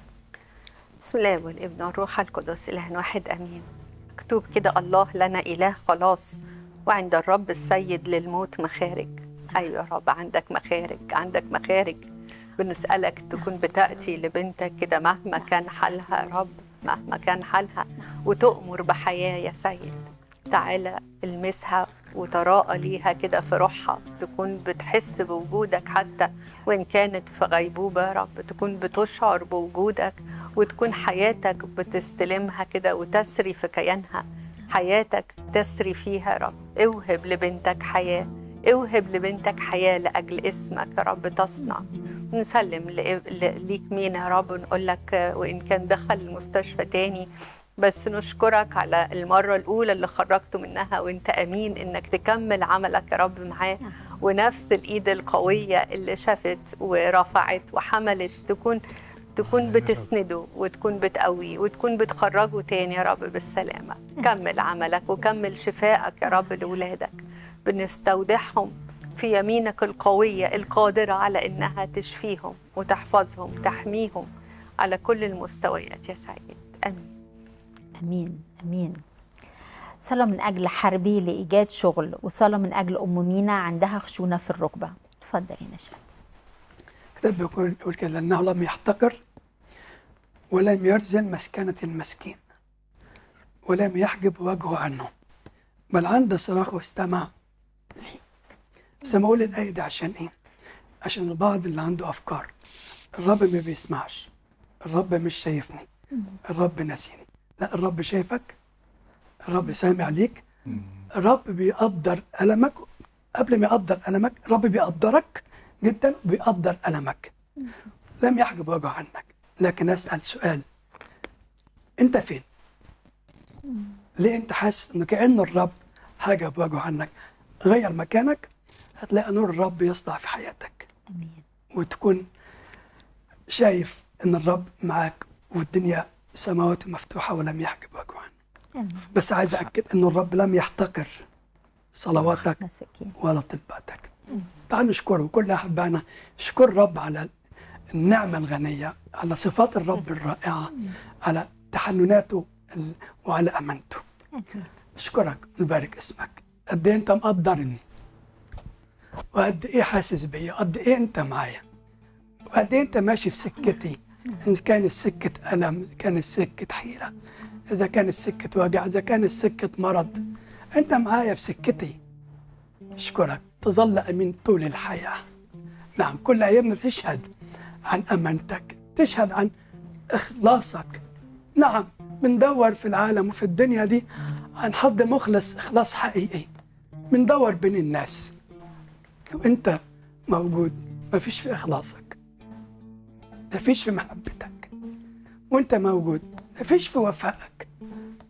بسم الله والابن والروح القدس اله واحد امين مكتوب كده الله لنا اله خلاص وعند الرب السيد للموت مخارج ايوه يا رب عندك مخارج عندك مخارج بنسالك تكون بتاتي لبنتك كده مهما كان حالها يا رب مهما كان حالها وتؤمر بحياه يا سيد تعالى المسها وتراءى ليها كده في روحها تكون بتحس بوجودك حتى وإن كانت في غيبوبة يا رب تكون بتشعر بوجودك وتكون حياتك بتستلمها كده وتسري في كيانها حياتك تسري فيها يا رب اوهب لبنتك حياة اوهب لبنتك حياة لأجل اسمك يا رب تصنع نسلم ل- ل- ليك مين يا رب ونقول لك وإن كان دخل المستشفى تاني بس نشكرك على المرة الأولى اللي خرجته منها وانت أمين إنك تكمل عملك يا رب معاه ونفس الإيد القوية اللي شافت ورفعت وحملت تكون تكون بتسنده وتكون بتقويه وتكون بتخرجه تاني يا رب بالسلامة كمل عملك وكمل شفائك يا رب لولادك بنستودعهم في يمينك القوية القادرة على إنها تشفيهم وتحفظهم تحميهم على كل المستويات يا سيد آمين امين امين صلاة من اجل حربي لايجاد شغل وصلاة من اجل ام مينا عندها خشونه في الركبه اتفضلي نشأت الكتاب بيقول يقول كده لأنه لم يحتقر ولم يرزل مسكنة المسكين ولم يحجب وجهه عنه بل عند صراخ واستمع لي بس أنا بقول الآية دي عشان إيه؟ عشان البعض اللي عنده أفكار الرب ما بيسمعش الرب مش شايفني الرب ناسيني لا الرب شايفك الرب سامع ليك الرب بيقدر ألمك قبل ما يقدر ألمك الرب بيقدرك جدا وبيقدر ألمك لم يحجب وجهه عنك لكن أسأل سؤال أنت فين؟ ليه أنت حاسس إن كأن الرب حجب وجهه عنك غير مكانك هتلاقي نور الرب يسطع في حياتك امين وتكون شايف إن الرب معاك والدنيا سماوات مفتوحة ولم يحجب وجهه عنك امين بس عايز أكد إن الرب لم يحتقر صلواتك مساكين ولا طلباتك تعال نشكره كل أحبائنا اشكر الرب على النعمة الغنية على صفات الرب الرائعة على تحنناته ال- وعلى أمانته اشكرك ونبارك اسمك قد ايه انت مقدرني وقد ايه حاسس بيا قد ايه انت معايا وقد ايه انت ماشي في سكتي ان كانت سكة ألم إذا كانت سكة حيرة إذا كانت سكة وجع إذا كانت سكة مرض أنت معايا في سكتي أشكرك تظل أمين طول الحياة نعم كل أيامنا تشهد عن أمانتك تشهد عن إخلاصك نعم بندور في العالم وفي الدنيا دي عن حد مخلص إخلاص حقيقي بندور بين الناس وأنت موجود مفيش في إخلاصك مفيش في محبتك وأنت موجود مفيش في وفائك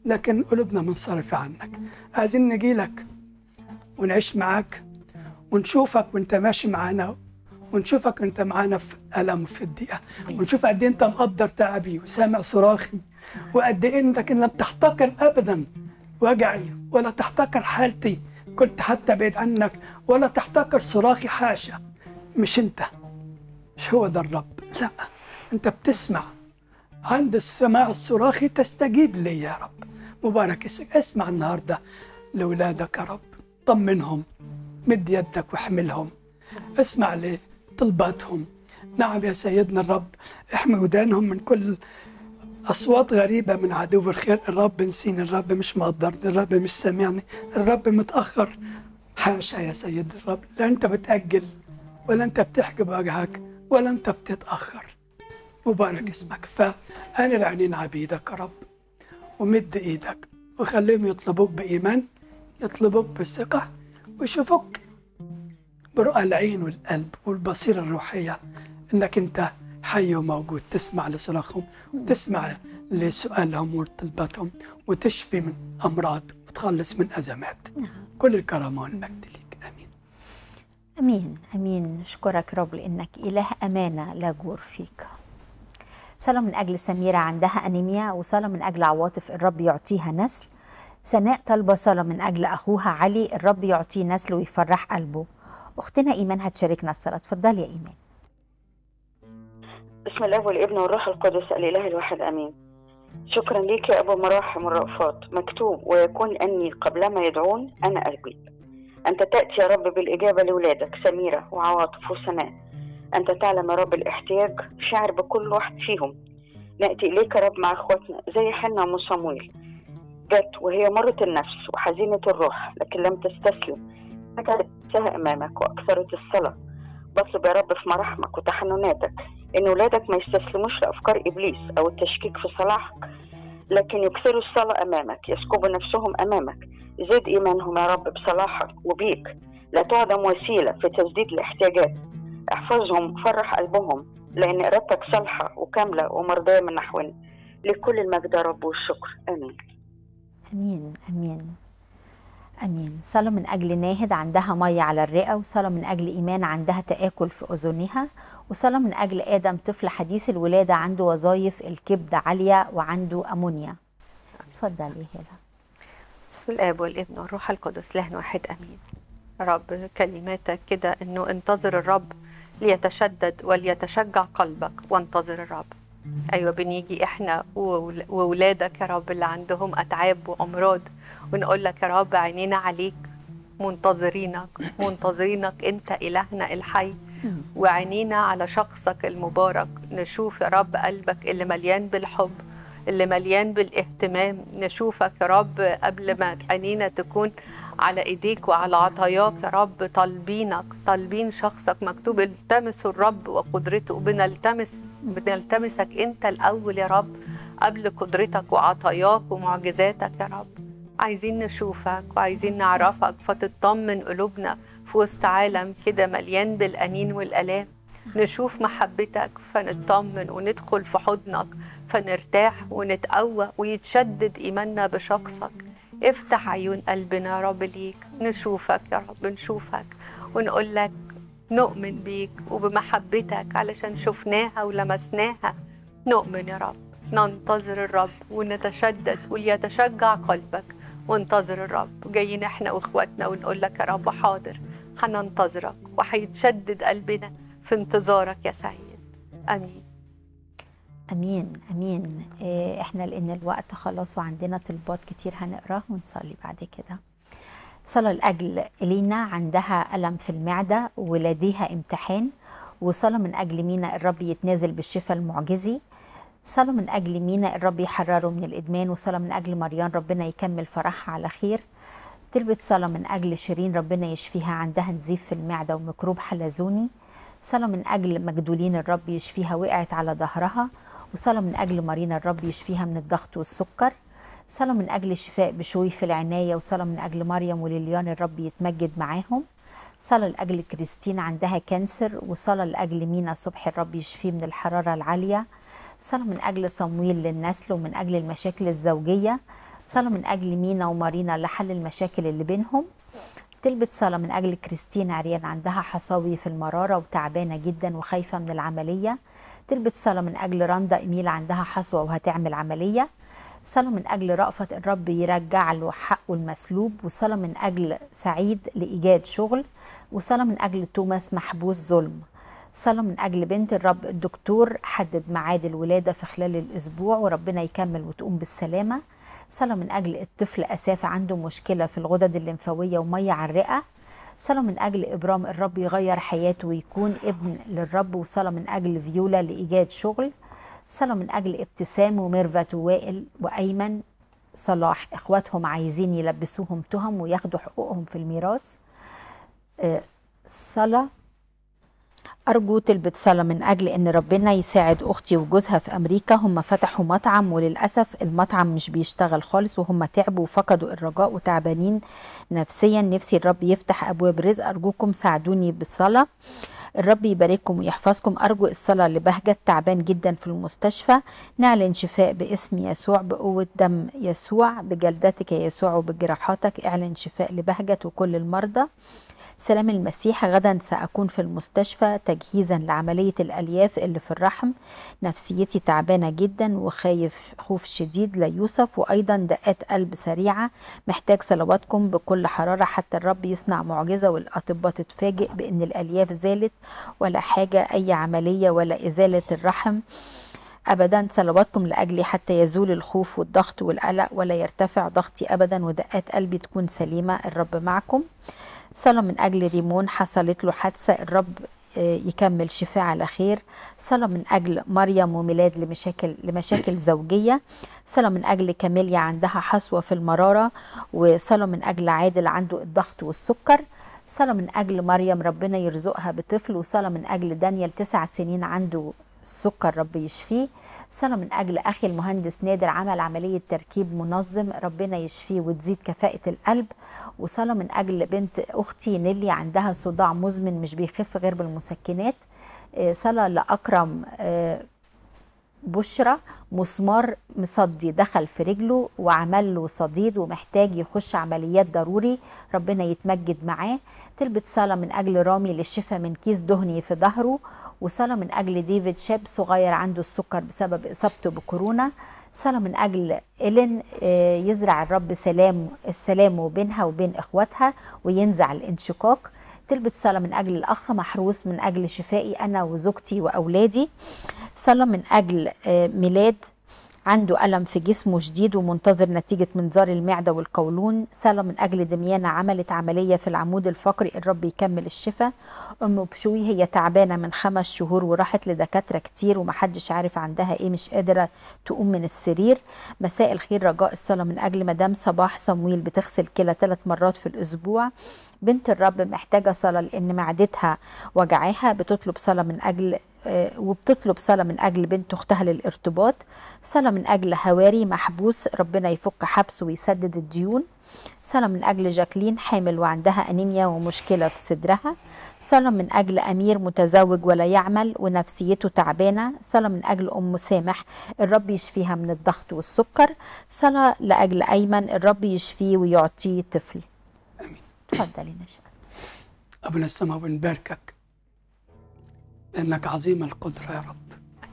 لكن قلوبنا منصرفة عنك عايزين نجي لك ونعيش معاك ونشوفك وانت ماشي معانا ونشوفك انت معانا في الم وفي الضيقه ونشوف قد ايه انت مقدر تعبي وسامع صراخي وقد ايه انك لم تحتقر ابدا وجعي ولا تحتقر حالتي كنت حتى بعيد عنك ولا تحتقر صراخي حاشا مش انت مش هو ده الرب لا انت بتسمع عند السماع الصراخي تستجيب لي يا رب مبارك اسمك اسمع النهارده لاولادك يا رب طمنهم مد يدك واحملهم اسمع لطلباتهم نعم يا سيدنا الرب احمي ودانهم من كل أصوات غريبة من عدو الخير الرب نسيني الرب مش مقدرني الرب مش سامعني الرب متأخر حاشا يا سيد الرب لا أنت بتأجل ولا أنت بتحجب وجهك ولا أنت بتتأخر مبارك اسمك فأنا العينين عبيدك يا رب ومد إيدك وخليهم يطلبوك بإيمان يطلبوك بثقة ويشوفوك برؤى العين والقلب والبصيرة الروحية إنك أنت حي وموجود تسمع لصراخهم وتسمع لسؤالهم وطلباتهم وتشفي من أمراض وتخلص من أزمات كل الكرامة والمجد ليك آمين امين امين نشكرك رب لانك اله امانه لا جور فيك صلاه من اجل سميره عندها انيميا وصلاه من اجل عواطف الرب يعطيها نسل سناء طالبه صلاه من اجل اخوها علي الرب يعطيه نسل ويفرح قلبه اختنا ايمان هتشاركنا الصلاه اتفضلي يا ايمان بسم الله والابن والروح القدس الاله الواحد امين شكرا ليك يا ابو مراحم والرأفات مكتوب ويكون اني قبلما يدعون انا اجيب انت تاتي يا رب بالاجابه لاولادك سميره وعواطف وسناء انت تعلم يا رب الاحتياج شاعر بكل واحد فيهم ناتي اليك يا رب مع اخواتنا زي حنا وصمويل جت وهي مرت النفس وحزينه الروح لكن لم تستسلم فكانت نفسها امامك واكثرت الصلاه بطلب يا رب في مراحمك وتحنناتك ان ولادك ما يستسلموش لافكار ابليس او التشكيك في صلاحك لكن يكثروا الصلاه امامك يسكبوا نفسهم امامك زد ايمانهم يا رب بصلاحك وبيك لا تعدم وسيله في تسديد الاحتياجات احفظهم فرح قلبهم لان ارادتك صالحه وكامله ومرضيه من نحونا لكل المجد يا رب والشكر امين امين امين امين صلاه من اجل ناهد عندها ميه على الرئه وصلاه من اجل ايمان عندها تاكل في اذنها وصلاه من اجل ادم طفل حديث الولاده عنده وظائف الكبد عاليه وعنده امونيا اتفضلي هلا بسم الاب والابن والروح القدس له واحد امين رب كلماتك كده انه انتظر الرب ليتشدد وليتشجع قلبك وانتظر الرب ايوه بنيجي احنا وول- وولادك يا رب اللي عندهم اتعاب وامراض ونقول لك يا رب عينينا عليك منتظرينك منتظرينك انت الهنا الحي وعينينا على شخصك المبارك نشوف يا رب قلبك اللي مليان بالحب اللي مليان بالاهتمام نشوفك يا رب قبل ما عينينا تكون على ايديك وعلى عطاياك يا رب طالبينك طالبين شخصك مكتوب التمسوا الرب وقدرته بنلتمس بنلتمسك انت الاول يا رب قبل قدرتك وعطاياك ومعجزاتك يا رب عايزين نشوفك وعايزين نعرفك فتطمن قلوبنا في وسط عالم كده مليان بالأنين والآلام نشوف محبتك فنطمن وندخل في حضنك فنرتاح ونتقوى ويتشدد إيماننا بشخصك افتح عيون قلبنا يا رب ليك نشوفك يا رب نشوفك ونقول لك نؤمن بيك وبمحبتك علشان شفناها ولمسناها نؤمن يا رب ننتظر الرب ونتشدد وليتشجع قلبك وانتظر الرب جايين احنا واخواتنا ونقول لك يا رب حاضر هننتظرك وهيتشدد قلبنا في انتظارك يا سيد امين امين امين إيه، احنا لان الوقت خلاص وعندنا طلبات كتير هنقراها ونصلي بعد كده صلاة لأجل إلينا عندها ألم في المعدة ولديها امتحان وصلاة من أجل مينا الرب يتنازل بالشفاء المعجزي صلاة من أجل مينا الرب يحرره من الإدمان وصلاة من أجل مريان ربنا يكمل فرحها على خير طلبت صلاة من أجل شيرين ربنا يشفيها عندها نزيف في المعدة وميكروب حلزوني صلاة من أجل مجدولين الرب يشفيها وقعت على ظهرها وصلاة من أجل مارينا الرب يشفيها من الضغط والسكر صلاة من أجل شفاء بشوي في العناية وصلاة من أجل مريم وليليان الرب يتمجد معاهم صلاة لأجل كريستين عندها كانسر وصلاة لأجل مينا صبحي الرب يشفيه من الحرارة العالية صلاة من أجل صمويل للنسل ومن أجل المشاكل الزوجية صلاة من أجل مينا ومارينا لحل المشاكل اللي بينهم تلبت صلاة من أجل كريستين عريان عندها حصاوي في المرارة وتعبانة جدا وخايفة من العملية تلبت صلاة من أجل رندا إميل عندها حصوة وهتعمل عملية صلاة من أجل رأفت الرب يرجع له حقه المسلوب وصلاة من أجل سعيد لإيجاد شغل وصلاة من أجل توماس محبوس ظلم صلاة من أجل بنت الرب الدكتور حدد ميعاد الولادة في خلال الأسبوع وربنا يكمل وتقوم بالسلامة صلاة من أجل الطفل أساف عنده مشكلة في الغدد الليمفاوية ومية على الرئة صلاة من أجل إبرام الرب يغير حياته ويكون ابن للرب وصلاة من أجل فيولا لإيجاد شغل صلاة من أجل ابتسام وميرفت ووائل وأيمن صلاح إخواتهم عايزين يلبسوهم تهم وياخدوا حقوقهم في الميراث آه، صلاة أرجو تلبت صلاة من أجل إن ربنا يساعد أختي وجوزها في أمريكا هم فتحوا مطعم وللأسف المطعم مش بيشتغل خالص وهم تعبوا وفقدوا الرجاء وتعبانين نفسيا نفسي الرب يفتح أبواب رزق أرجوكم ساعدوني بالصلاة الرب يبارككم ويحفظكم أرجو الصلاة لبهجة تعبان جدا في المستشفى نعلن شفاء باسم يسوع بقوة دم يسوع بجلدتك يا يسوع وبجراحاتك اعلن شفاء لبهجة وكل المرضى سلام المسيح غدا سأكون في المستشفى تجهيزا لعملية الألياف اللي في الرحم نفسيتي تعبانة جدا وخايف خوف شديد لا يوصف وأيضا دقات قلب سريعة محتاج صلواتكم بكل حرارة حتى الرب يصنع معجزة والأطباء تتفاجئ بأن الألياف زالت ولا حاجة أي عملية ولا إزالة الرحم ابدا صلواتكم لاجلي حتى يزول الخوف والضغط والقلق ولا يرتفع ضغطي ابدا ودقات قلبي تكون سليمه الرب معكم صلاه من اجل ريمون حصلت له حادثه الرب آه، يكمل شفاء على خير صلاة من أجل مريم وميلاد لمشاكل لمشاكل زوجية صلاة من أجل كاميليا عندها حصوة في المرارة وصلاة من أجل عادل عنده الضغط والسكر صلاة من أجل مريم ربنا يرزقها بطفل وصلاة من أجل دانيال تسع سنين عنده السكر رب يشفيه صلاة من أجل أخي المهندس نادر عمل عملية تركيب منظم ربنا يشفيه وتزيد كفاءة القلب وصلاة من أجل بنت أختي نيلي عندها صداع مزمن مش بيخف غير بالمسكنات آه، صلاة لأكرم آه، بشرى مسمار مصدي دخل في رجله وعمل له صديد ومحتاج يخش عمليات ضروري ربنا يتمجد معاه تلبت صلاة من أجل رامي للشفاء من كيس دهني في ظهره وصلاة من أجل ديفيد شاب صغير عنده السكر بسبب إصابته بكورونا صلاة من أجل إلين آه، يزرع الرب سلام السلام بينها وبين إخواتها وينزع الانشقاق تلبت صلاة من أجل الأخ محروس من أجل شفائي أنا وزوجتي وأولادي صلاة من أجل آه، ميلاد عنده ألم في جسمه شديد ومنتظر نتيجة منظار المعدة والقولون صلاة من أجل دميانة عملت عملية في العمود الفقري الرب يكمل الشفاء أم بشوي هي تعبانة من خمس شهور وراحت لدكاترة كتير ومحدش عارف عندها إيه مش قادرة تقوم من السرير مساء الخير رجاء الصلاة من أجل مدام صباح صمويل بتغسل كلى ثلاث مرات في الأسبوع بنت الرب محتاجة صلاة لأن معدتها وجعاها بتطلب صلاة من أجل آه، وبتطلب صلاة من أجل بنت أختها للارتباط صلاة من أجل هواري محبوس ربنا يفك حبسه ويسدد الديون صلاة من أجل جاكلين حامل وعندها أنيميا ومشكلة في صدرها صلاة من أجل أمير متزوج ولا يعمل ونفسيته تعبانة صلاة من أجل أم سامح الرب يشفيها من الضغط والسكر صلاة لأجل أيمن الرب يشفيه ويعطيه طفل آمين. تفضلي نشأ أبونا السماء بنباركك لأنك عظيم القدرة يا رب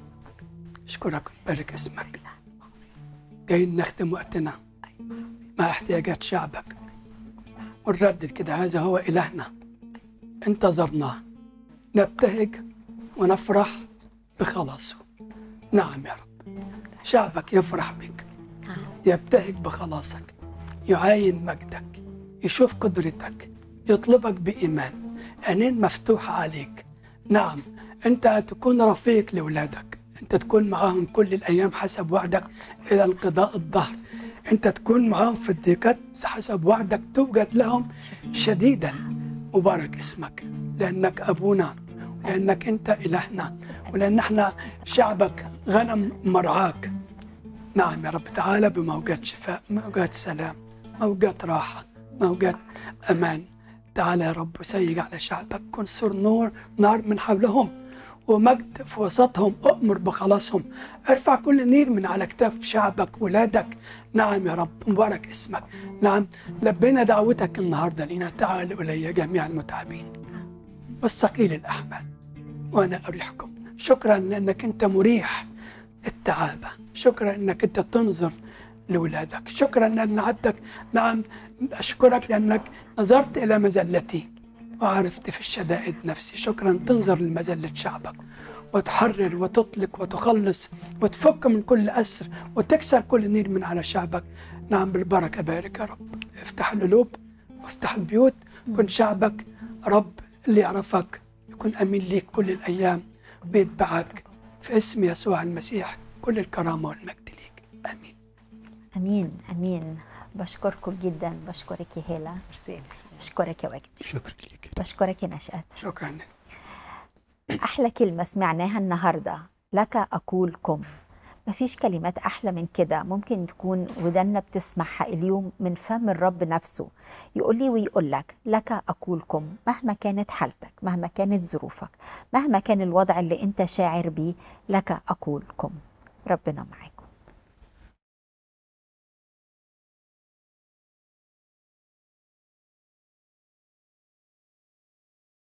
أشكرك ونبارك اسمك جايين نختم وقتنا مع احتياجات شعبك ونردد كده هذا هو إلهنا انتظرناه نبتهج ونفرح بخلاصه نعم يا رب شعبك يفرح بك يبتهج بخلاصك يعاين مجدك يشوف قدرتك يطلبك بإيمان عينين مفتوحة عليك نعم أنت تكون رفيق لأولادك أنت تكون معاهم كل الأيام حسب وعدك إلى انقضاء الظهر أنت تكون معاهم في الضيقات حسب وعدك توجد لهم شديدا مبارك اسمك لأنك أبونا لأنك أنت إلهنا ولأن احنا شعبك غنم مرعاك نعم يا رب تعالى بموجات شفاء موجات سلام موجات راحة موجات أمان تعالى يا رب سيج على شعبك كن سر نور نار من حولهم ومجد في وسطهم أؤمر بخلاصهم ارفع كل نير من على كتاف شعبك ولادك نعم يا رب مبارك اسمك نعم لبينا دعوتك النهاردة لنا تعالوا إلي جميع المتعبين والثقيل الأحمال وأنا أريحكم شكرا لأنك أنت مريح التعابة شكرا أنك أنت تنظر لولادك شكرا لأن عبدك نعم أشكرك لأنك نظرت إلى مزلتي وعرفت في الشدائد نفسي شكرا تنظر لمزلة شعبك وتحرر وتطلق وتخلص وتفك من كل أسر وتكسر كل نير من على شعبك نعم بالبركة بارك يا رب افتح القلوب وافتح البيوت كن شعبك رب اللي يعرفك يكون أمين ليك كل الأيام ويتبعك في اسم يسوع المسيح كل الكرامة والمجد ليك آمين امين امين بشكركم جدا بشكرك يا هاله ميرسي بشكرك يا وجدي شكرا ليك بشكرك يا نشأت شكرا أحلى كلمة سمعناها النهاردة لك أقول كم مفيش كلمات أحلى من كده ممكن تكون ودنا بتسمعها اليوم من فم الرب نفسه يقول لي ويقول لك لك أقول كم مهما كانت حالتك مهما كانت ظروفك مهما كان الوضع اللي أنت شاعر بيه لك أقول كم ربنا معاكم